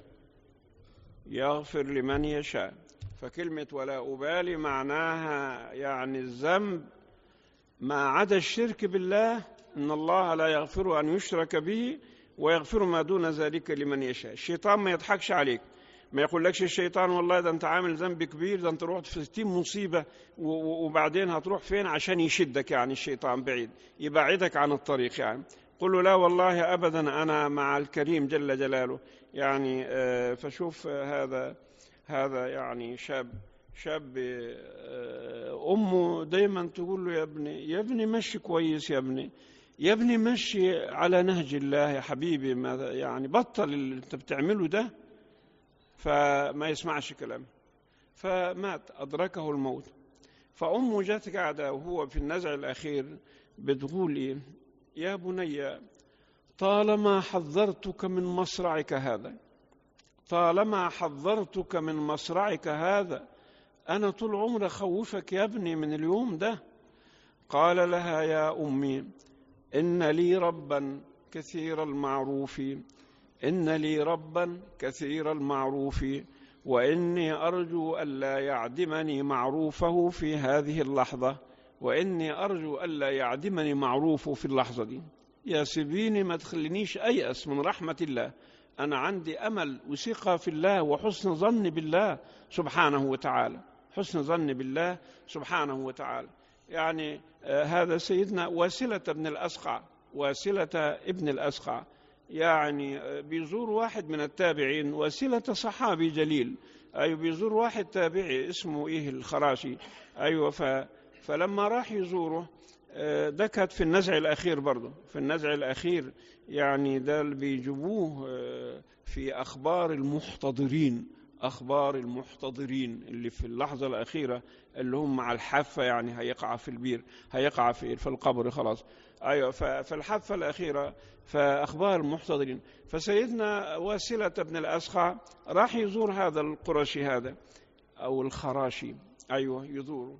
يغفر لمن يشاء فكلمة ولا أبالي معناها يعني الذنب ما عدا الشرك بالله إن الله لا يغفر أن يشرك به ويغفر ما دون ذلك لمن يشاء الشيطان ما يضحكش عليك ما يقولكش الشيطان والله ده انت عامل ذنب كبير ده انت رحت في ستين مصيبة و- و- وبعدين هتروح فين عشان يشدك يعني الشيطان بعيد يبعدك عن الطريق يعني قل له لا والله أبدا أنا مع الكريم جل جلاله يعني آه، فشوف آه، هذا هذا يعني شاب شاب آه، أمه دايما تقول له يا ابني يا ابني مشي كويس يا ابني يا ابني مشي على نهج الله يا حبيبي ما يعني بطل اللي انت بتعمله ده فما يسمعش كلام فمات أدركه الموت فأمه جت قاعدة وهو في النزع الأخير بتقول إيه يا بني طالما حذرتك من مصرعك هذا طالما حذرتك من مصرعك هذا أنا طول عمري أخوفك يا ابني من اليوم ده قال لها يا أمي إن لي ربا كثير المعروف إن لي ربا كثير المعروف وإني أرجو ألا يعدمني معروفه في هذه اللحظة وإني أرجو ألا يعدمني معروفه في اللحظة دي يا سيبيني ما تخلينيش أيأس من رحمة الله أنا عندي أمل وثقة في الله وحسن ظن بالله سبحانه وتعالى حسن ظن بالله سبحانه وتعالى يعني آه هذا سيدنا واسلة بن الأسقع واسلة ابن الأسقع يعني آه بيزور واحد من التابعين واسلة صحابي جليل أيوة بيزور واحد تابعي اسمه إيه الخراشي أيوة ف فلما راح يزوره آه ده كانت في النزع الأخير برضه في النزع الأخير يعني ده اللي بيجيبوه آه في أخبار المحتضرين أخبار المحتضرين اللي في اللحظة الأخيرة اللي هم مع الحافة يعني هيقع في البير هيقع في في القبر خلاص أيوة فالحافة الأخيرة فأخبار المحتضرين فسيدنا واسلة بن الأسخع راح يزور هذا القرشي هذا أو الخراشي أيوة يزوره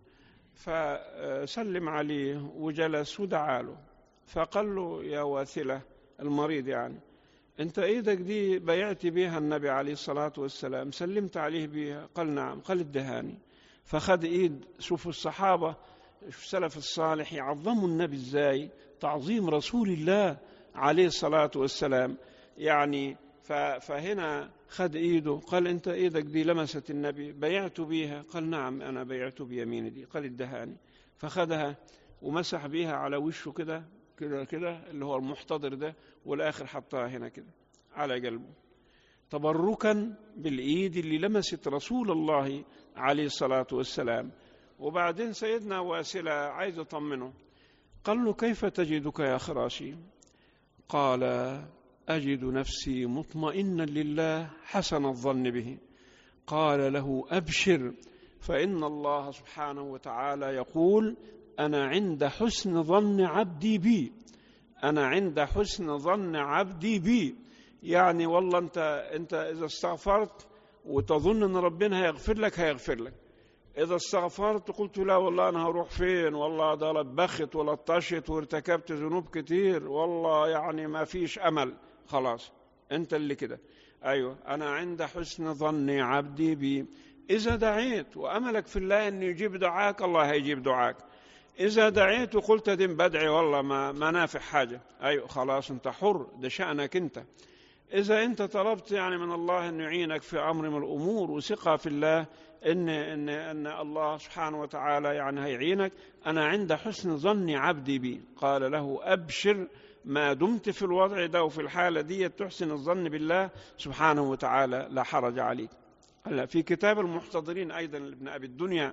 فسلم عليه وجلس ودعا له فقال له يا واثلة المريض يعني انت ايدك دي بيعت بيها النبي عليه الصلاة والسلام سلمت عليه بيها قال نعم قال ادهاني فخد ايد شوفوا الصحابة السلف الصالح يعظموا النبي ازاي تعظيم رسول الله عليه الصلاة والسلام يعني فهنا خد ايده قال انت ايدك دي لمست النبي بيعت بيها قال نعم انا بيعت بيميني دي قال ادهاني فخدها ومسح بيها على وشه كده كده كده اللي هو المحتضر ده والاخر حطها هنا كده على قلبه تبركا بالايد اللي لمست رسول الله عليه الصلاه والسلام وبعدين سيدنا واسلة عايز يطمنه قال له كيف تجدك يا خراشي قال أجد نفسي مطمئنا لله حسن الظن به قال له أبشر فإن الله سبحانه وتعالى يقول أنا عند حسن ظن عبدي بي أنا عند حسن ظن عبدي بي يعني والله أنت أنت إذا استغفرت وتظن أن ربنا هيغفر لك هيغفر لك إذا استغفرت قلت لا والله أنا هروح فين والله ده لبخت ولطشت وارتكبت ذنوب كتير والله يعني ما فيش أمل خلاص أنت اللي كده أيوة أنا عند حسن ظن عبدي بي إذا دعيت وأملك في الله أن يجيب دعاك الله هيجيب دعاك إذا دعيت وقلت دين بدعي والله ما, ما نافع حاجة أيوة خلاص أنت حر ده شأنك أنت إذا أنت طلبت يعني من الله أن يعينك في أمر من الأمور وثقة في الله إن إن إن الله سبحانه وتعالى يعني هيعينك أنا عند حسن ظن عبدي بي قال له أبشر ما دمت في الوضع ده وفي الحالة دي تحسن الظن بالله سبحانه وتعالى لا حرج عليك هلا في كتاب المحتضرين أيضا لابن أبي الدنيا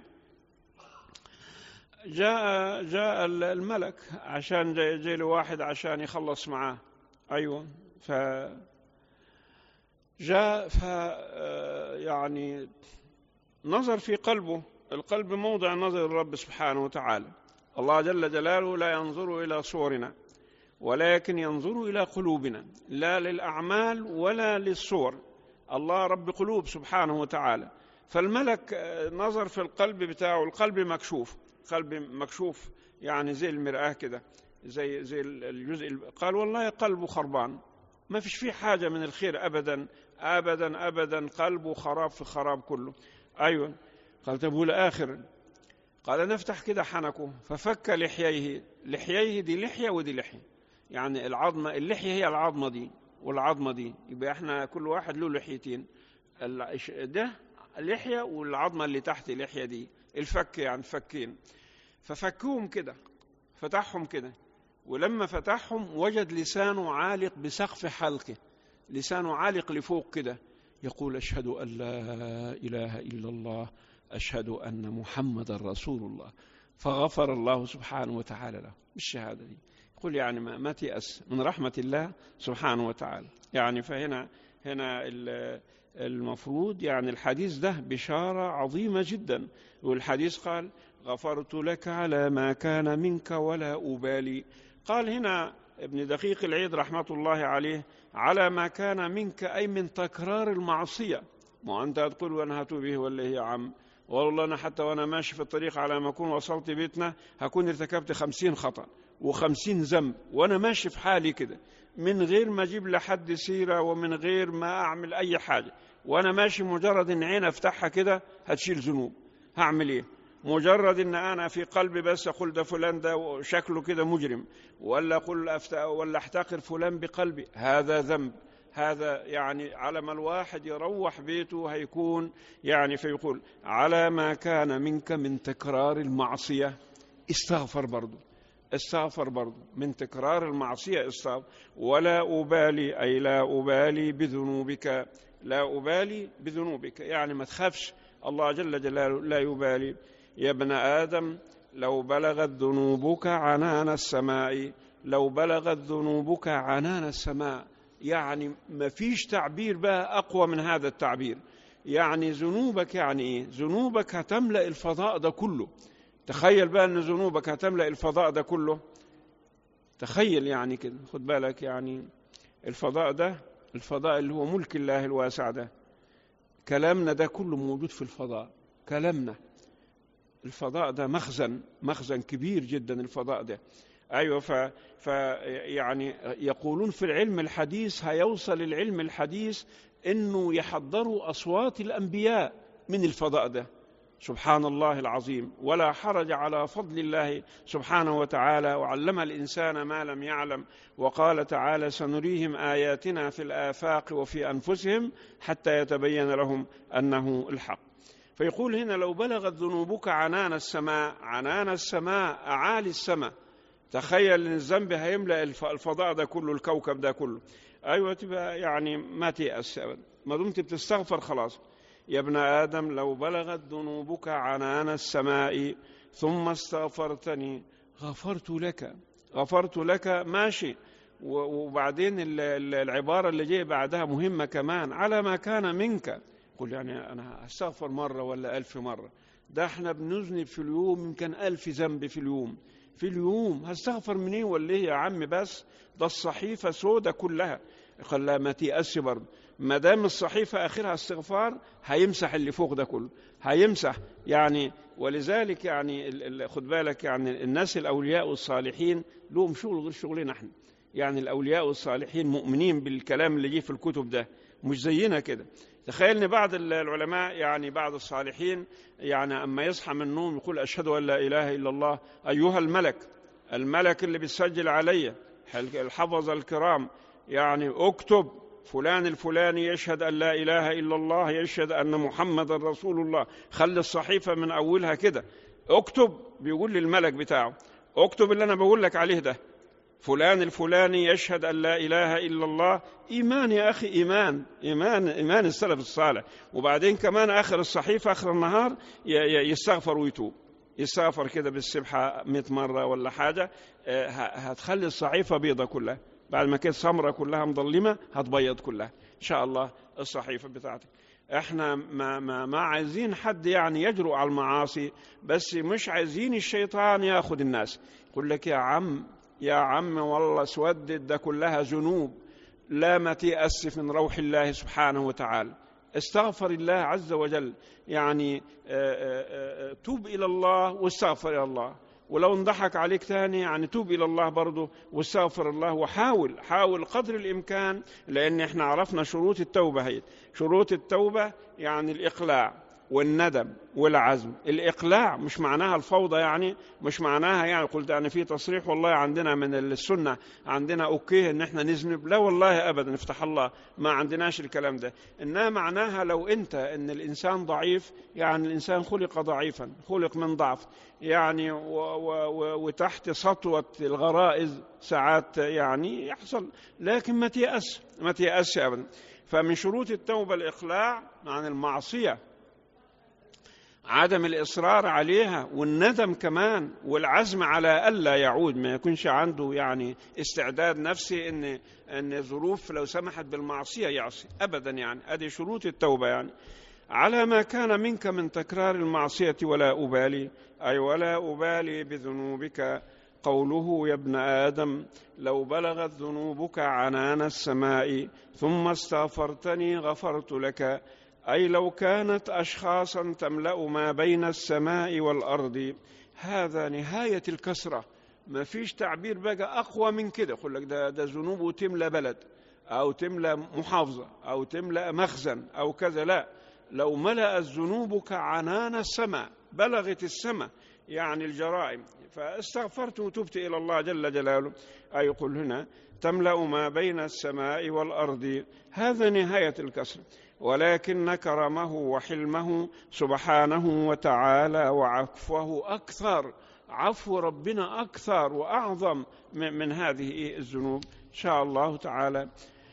جاء جاء الملك عشان جاي, جاي له واحد عشان يخلص معاه أيوه ف جاء ف يعني نظر في قلبه القلب موضع نظر الرب سبحانه وتعالى الله جل جلاله لا ينظر إلى صورنا ولكن ينظر إلى قلوبنا لا للأعمال ولا للصور الله رب قلوب سبحانه وتعالى فالملك نظر في القلب بتاعه القلب مكشوف قلب مكشوف يعني زي المرآة كده زي زي الجزء قال والله قلبه خربان ما فيش فيه حاجة من الخير أبدا أبدا أبدا قلبه خراب في خراب كله أيوة قال طب والآخر قال نفتح كده حنكه ففك لحييه لحييه دي لحية ودي لحية يعني العظمة اللحية هي العظمة دي والعظمة دي يبقى احنا كل واحد له لحيتين ده لحية والعظمة اللي تحت اللحية دي الفك يعني فكين ففكوهم كده فتحهم كده ولما فتحهم وجد لسانه عالق بسقف حلقه لسانه عالق لفوق كده يقول أشهد أن لا إله إلا الله أشهد أن محمد رسول الله فغفر الله سبحانه وتعالى له بالشهادة دي يقول يعني ما, ما تيأس من رحمة الله سبحانه وتعالى يعني فهنا هنا المفروض يعني الحديث ده بشارة عظيمة جدا والحديث قال غفرت لك على ما كان منك ولا أبالي قال هنا ابن دقيق العيد رحمة الله عليه على ما كان منك أي من تكرار المعصية ما أنت تقول وأنا هتوبه ولا هي عم والله أنا حتى وأنا ماشي في الطريق على ما أكون وصلت بيتنا هكون ارتكبت خمسين خطأ وخمسين ذنب وأنا ماشي في حالي كده من غير ما أجيب لحد سيرة ومن غير ما أعمل أي حاجة وأنا ماشي مجرد إن عين أفتحها كده هتشيل ذنوب هعمل إيه مجرد ان انا في قلبي بس اقول ده فلان ده شكله كده مجرم ولا اقول أفت... ولا احتقر فلان بقلبي هذا ذنب هذا يعني على ما الواحد يروح بيته هيكون يعني فيقول على ما كان منك من تكرار المعصيه استغفر برضه استغفر برضه من تكرار المعصيه استغفر ولا ابالي اي لا ابالي بذنوبك لا ابالي بذنوبك يعني ما تخافش الله جل جلاله لا يبالي يا ابن آدم لو بلغت ذنوبك عنان السماء لو بلغت ذنوبك عنان السماء يعني ما فيش تعبير بقى أقوى من هذا التعبير يعني ذنوبك يعني إيه ذنوبك هتملأ الفضاء ده كله تخيل بقى أن ذنوبك هتملأ الفضاء ده كله تخيل يعني كده خد بالك يعني الفضاء ده الفضاء اللي هو ملك الله الواسع ده كلامنا ده كله موجود في الفضاء كلامنا الفضاء ده مخزن مخزن كبير جدا الفضاء ده أيوة ف, ف يعني يقولون في العلم الحديث هيوصل العلم الحديث إنه يحضروا أصوات الأنبياء من الفضاء ده سبحان الله العظيم ولا حرج على فضل الله سبحانه وتعالى وعلم الانسان ما لم يعلم وقال تعالى سنريهم اياتنا في الافاق وفي انفسهم حتى يتبين لهم انه الحق فيقول هنا لو بلغت ذنوبك عنان السماء عنان السماء اعالي السماء تخيل ان الذنب هيملا الفضاء ده كله الكوكب ده كله ايوه تبقى يعني ما تيأس ما دمت بتستغفر خلاص يا ابن آدم لو بلغت ذنوبك عنان السماء ثم استغفرتني غفرت لك غفرت لك ماشي وبعدين العبارة اللي جاي بعدها مهمة كمان على ما كان منك قل يعني أنا أستغفر مرة ولا ألف مرة ده احنا بنذنب في اليوم يمكن ألف ذنب في اليوم في اليوم هستغفر منين ولا ايه يا عم بس ده الصحيفة سودة كلها قال لا ما تيأس برضه ما دام الصحيفة آخرها استغفار هيمسح اللي فوق ده كله هيمسح يعني ولذلك يعني خد بالك يعني الناس الأولياء والصالحين لهم شغل غير شغلنا احنا يعني الأولياء والصالحين مؤمنين بالكلام اللي جه في الكتب ده مش زينا كده تخيل ان بعض العلماء يعني بعض الصالحين يعني اما يصحى من النوم يقول اشهد ان لا اله الا الله ايها الملك الملك اللي بيسجل علي الحفظه الكرام يعني اكتب فلان الفلاني يشهد أن لا إله إلا الله يشهد أن محمد رسول الله خلي الصحيفة من أولها كده اكتب بيقول للملك بتاعه اكتب اللي أنا بقول لك عليه ده فلان الفلاني يشهد أن لا إله إلا الله إيمان يا أخي إيمان إيمان إيمان السلف الصالح وبعدين كمان آخر الصحيفة آخر النهار يستغفر ويتوب يستغفر كده بالسبحة 100 مرة ولا حاجة هتخلي الصحيفة بيضة كلها بعد ما كانت سمرة كلها مظلمة هتبيض كلها إن شاء الله الصحيفة بتاعتك احنا ما, ما, ما عايزين حد يعني يجرؤ على المعاصي بس مش عايزين الشيطان ياخد الناس يقول لك يا عم يا عم والله سودت ده كلها ذنوب لا ما تيأس من روح الله سبحانه وتعالى استغفر الله عز وجل يعني توب إلى الله واستغفر إلى الله ولو انضحك عليك تاني يعني توب إلى الله برضه واستغفر الله وحاول حاول قدر الإمكان لأن احنا عرفنا شروط التوبة هي شروط التوبة يعني الإقلاع والندم والعزم الإقلاع مش معناها الفوضى يعني مش معناها يعني قلت أنا في تصريح والله عندنا من السنة عندنا أوكي إن إحنا نذنب لا والله أبدا افتح الله ما عندناش الكلام ده إنها معناها لو أنت إن الإنسان ضعيف يعني الإنسان خلق ضعيفا خلق من ضعف يعني و و وتحت سطوة الغرائز ساعات يعني يحصل لكن ما تيأس ما تيأس أبدا فمن شروط التوبة الإقلاع عن المعصية عدم الإصرار عليها والندم كمان والعزم على ألا يعود ما يكونش عنده يعني استعداد نفسي إن إن الظروف لو سمحت بالمعصية يعصي أبدا يعني هذه شروط التوبة يعني على ما كان منك من تكرار المعصية ولا أبالي أي ولا أبالي بذنوبك قوله يا ابن آدم لو بلغت ذنوبك عنان السماء ثم استغفرتني غفرت لك أي لو كانت أشخاصا تملأ ما بين السماء والأرض هذا نهاية الكسرة ما فيش تعبير بقى أقوى من كده يقول لك ده, ده ذنوبه تملى بلد أو تملى محافظة أو تملأ مخزن أو كذا لا لو ملأت ذنوبك عنان السماء بلغت السماء يعني الجرائم فاستغفرت وتبت إلى الله جل جلاله أي يقول هنا تملأ ما بين السماء والأرض هذا نهاية الكسر ولكن كرمه وحلمه سبحانه وتعالى وعفوه أكثر عفو ربنا أكثر وأعظم من هذه الذنوب إن شاء الله تعالى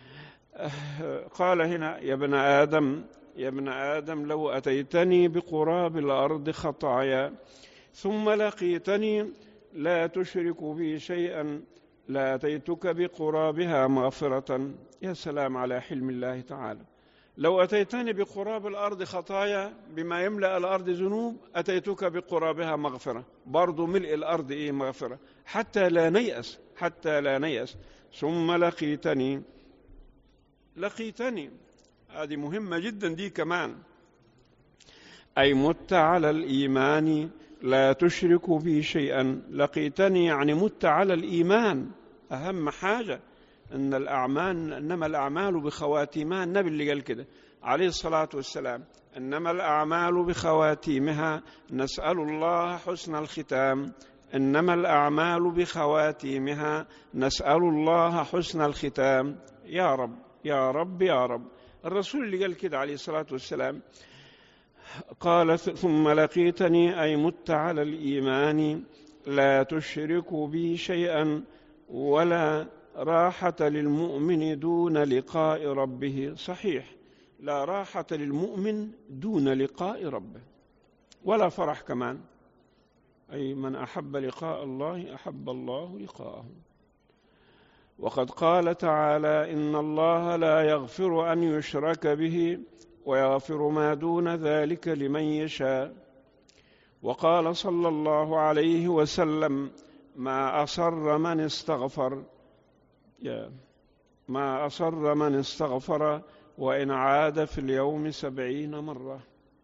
قال هنا يا ابن آدم يا ابن آدم لو أتيتني بقراب الأرض خطايا ثم لقيتني لا تشرك بي شيئا لاتيتك بقرابها مغفره يا سلام على حلم الله تعالى لو اتيتني بقراب الارض خطايا بما يملا الارض ذنوب اتيتك بقرابها مغفره برضو ملء الارض ايه مغفره حتى لا نيأس حتى لا نيأس ثم لقيتني لقيتني هذه مهمه جدا دي كمان اي مت على الايمان لا تشرك بي شيئا لقيتني يعني مت على الإيمان أهم حاجة أن الأعمال إنما الأعمال بخواتيمها النبي اللي قال كده عليه الصلاة والسلام إنما الأعمال بخواتيمها نسأل الله حسن الختام إنما الأعمال بخواتيمها نسأل الله حسن الختام يا رب يا رب يا رب الرسول اللي قال كده عليه الصلاة والسلام قال ثم لقيتني أي مت على الإيمان لا تشرك بي شيئا ولا راحة للمؤمن دون لقاء ربه صحيح لا راحة للمؤمن دون لقاء ربه ولا فرح كمان أي من أحب لقاء الله أحب الله لقاءه وقد قال تعالى إن الله لا يغفر أن يشرك به ويغفر ما دون ذلك لمن يشاء وقال صلى الله عليه وسلم ما أصر من استغفر يا ما أصر من استغفر وإن عاد في اليوم سبعين مرة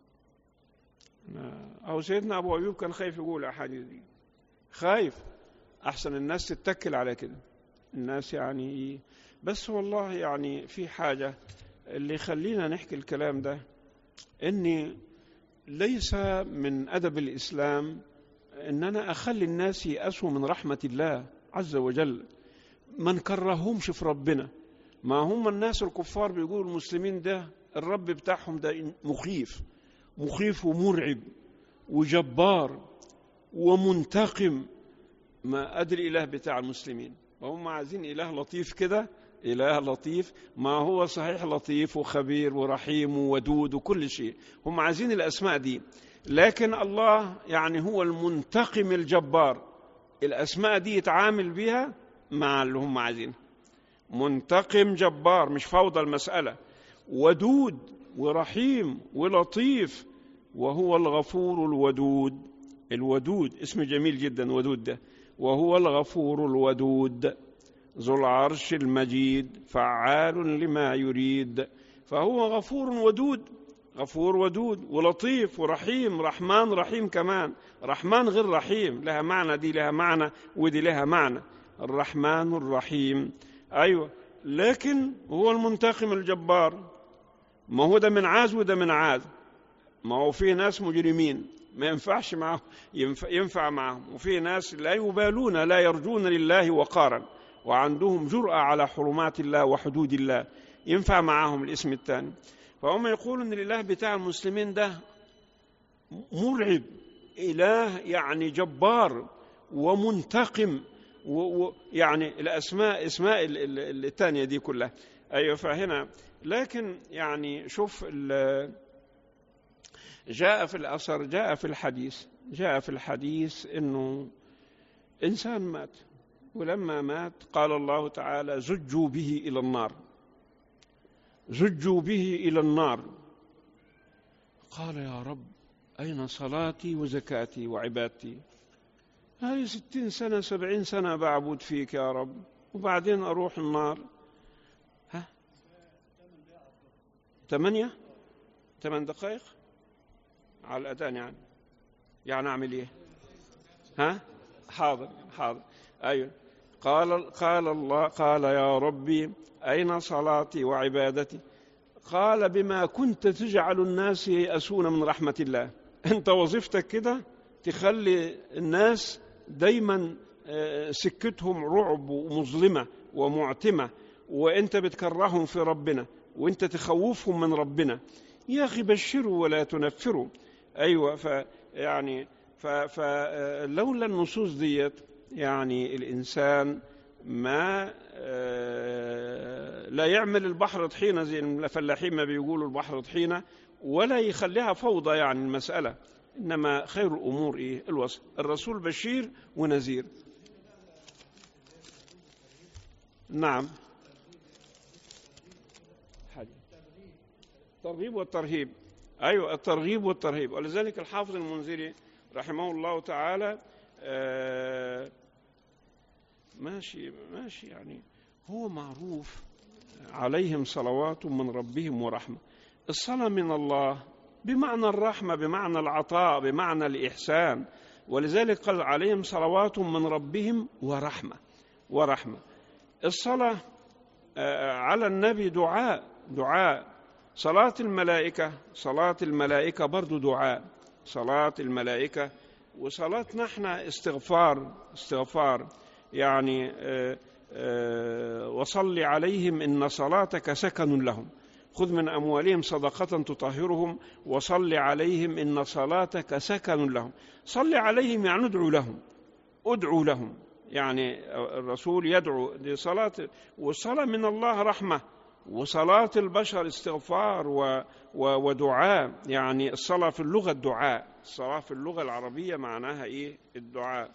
أو سيدنا أبو أيوب كان خايف يقول الأحاديث دي خايف أحسن الناس تتكل على كده الناس يعني بس والله يعني في حاجة اللي يخلينا نحكي الكلام ده إني ليس من أدب الإسلام إن أنا أخلي الناس يأسوا من رحمة الله عز وجل ما نكرههمش في ربنا ما هم الناس الكفار بيقولوا المسلمين ده الرب بتاعهم ده مخيف مخيف ومرعب وجبار ومنتقم ما أدري إله بتاع المسلمين وهم عايزين إله لطيف كده إله لطيف ما هو صحيح لطيف وخبير ورحيم وودود وكل شيء هم عايزين الأسماء دي لكن الله يعني هو المنتقم الجبار الأسماء دي يتعامل بها مع اللي هم عايزينه منتقم جبار مش فوضى المسألة ودود ورحيم ولطيف وهو الغفور الودود الودود اسم جميل جدا ودود ده وهو الغفور الودود ذو العرش المجيد فعال لما يريد فهو غفور ودود غفور ودود ولطيف ورحيم رحمن رحيم كمان رحمن غير رحيم لها معنى دي لها معنى ودي لها معنى الرحمن الرحيم أيوة لكن هو المنتقم الجبار ما هو ده من عاز وده من عاز ما هو في ناس مجرمين ما ينفعش معه ينفع, ينفع معهم وفي ناس لا يبالون لا يرجون لله وقارا وعندهم جرأة على حرمات الله وحدود الله ينفع معهم الاسم الثاني فهم يقولون ان الاله بتاع المسلمين ده مرعب اله يعني جبار ومنتقم ويعني الاسماء اسماء الثانيه دي كلها ايوه فهنا لكن يعني شوف جاء في الاثر جاء في الحديث جاء في الحديث انه انسان مات ولما مات قال الله تعالى زجوا به الى النار زجوا به الى النار قال يا رب اين صلاتي وزكاتي وعبادتي هذه ستين سنة سبعين سنة بعبد فيك يا رب وبعدين أروح النار ها ثمانية ثمان دقائق على الأذان يعني يعني أعمل إيه ها حاضر حاضر أيوة قال قال الله قال يا ربي أين صلاتي وعبادتي قال بما كنت تجعل الناس ييأسون من رحمة الله أنت وظيفتك كده تخلي الناس دايما سكتهم رعب ومظلمة ومعتمة وانت بتكرههم في ربنا وانت تخوفهم من ربنا يا اخي بشروا ولا تنفروا ايوه ف يعني فلولا النصوص ديت يعني الانسان ما لا يعمل البحر طحينه زي الفلاحين ما بيقولوا البحر طحينه ولا يخليها فوضى يعني المساله انما خير الامور ايه الوسط الرسول بشير ونذير نعم الترغيب والترهيب ايوه الترغيب والترهيب ولذلك الحافظ المنذري رحمه الله تعالى آه ماشي ماشي يعني هو معروف عليهم صلوات من ربهم ورحمه الصلاه من الله بمعنى الرحمة بمعنى العطاء بمعنى الإحسان ولذلك قال عليهم صلوات من ربهم ورحمة ورحمة الصلاة على النبي دعاء دعاء صلاة الملائكة صلاة الملائكة برضو دعاء صلاة الملائكة وصلاتنا احنا استغفار استغفار يعني وصل عليهم إن صلاتك سكن لهم خذ من أموالهم صدقة تطهرهم وصل عليهم إن صلاتك سكن لهم صل عليهم يعني ادعو لهم ادعو لهم يعني الرسول يدعو دي صلاة والصلاة من الله رحمة وصلاة البشر استغفار و و ودعاء يعني الصلاة في اللغة الدعاء الصلاة في اللغة العربية معناها إيه الدعاء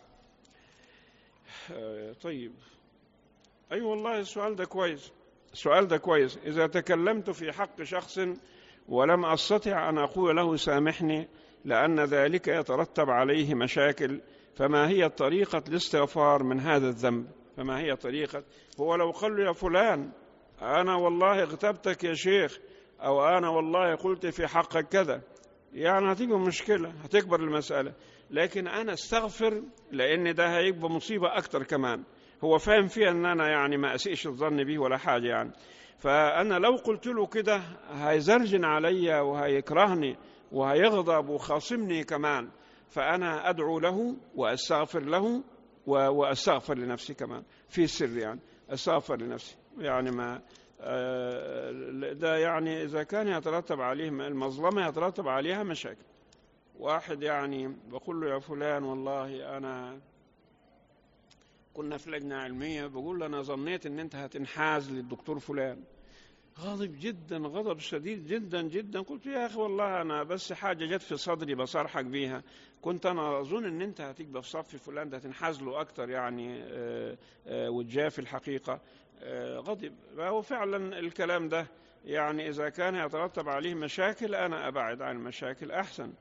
طيب أي أيوة والله السؤال ده كويس السؤال ده كويس إذا تكلمت في حق شخص ولم أستطع أن أقول له سامحني لأن ذلك يترتب عليه مشاكل فما هي طريقة الاستغفار من هذا الذنب فما هي طريقة هو لو قال له يا فلان أنا والله اغتبتك يا شيخ أو أنا والله قلت في حقك كذا يعني هتيجي مشكلة هتكبر المسألة لكن أنا استغفر لأن ده هيبقى مصيبة أكتر كمان هو فاهم فيها أن أنا يعني ما أسيئش الظن به ولا حاجة يعني فأنا لو قلت له كده هيزرجن عليا وهيكرهني وهيغضب وخاصمني كمان فأنا أدعو له وأستغفر له وأستغفر لنفسي كمان في سر يعني أستغفر لنفسي يعني ما ده يعني إذا كان يترتب عليه المظلمة يترتب عليها مشاكل واحد يعني بقول له يا فلان والله أنا كنا في لجنة علمية بقول له أنا ظنيت إن أنت هتنحاز للدكتور فلان غاضب جدا غضب شديد جدا جدا قلت يا أخي والله أنا بس حاجة جت في صدري بصرحك بيها كنت أنا أظن إن أنت هتبقى في صف فلان ده هتنحاز له أكتر يعني وتجاه في الحقيقة غضب وهو فعلا الكلام ده يعني إذا كان يترتب عليه مشاكل أنا أبعد عن المشاكل أحسن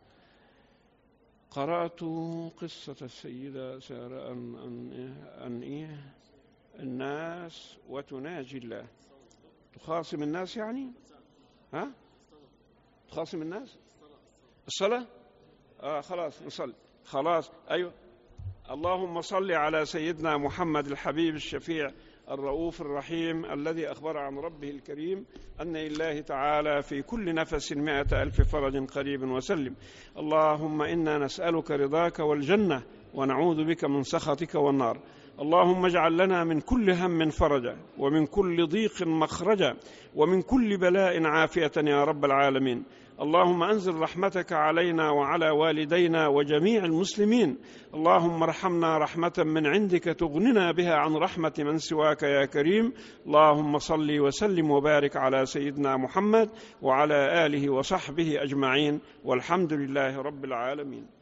قرأت قصة السيدة سارة أن, أن, أن إيه الناس وتناجي الله تخاصم الناس يعني ها تخاصم الناس الصلاة آه خلاص نصلي خلاص أيوة اللهم صل على سيدنا محمد الحبيب الشفيع الرؤوف الرحيم الذي أخبر عن ربه الكريم أن لله تعالى في كل نفس مائة ألف فرج قريب وسلم اللهم إنا نسألك رضاك والجنة ونعوذ بك من سخطك والنار اللهم اجعل لنا من كل هم فرجا ومن كل ضيق مخرجا ومن كل بلاء عافية يا رب العالمين اللهم انزل رحمتك علينا وعلى والدينا وجميع المسلمين اللهم ارحمنا رحمه من عندك تغننا بها عن رحمه من سواك يا كريم اللهم صل وسلم وبارك على سيدنا محمد وعلى اله وصحبه اجمعين والحمد لله رب العالمين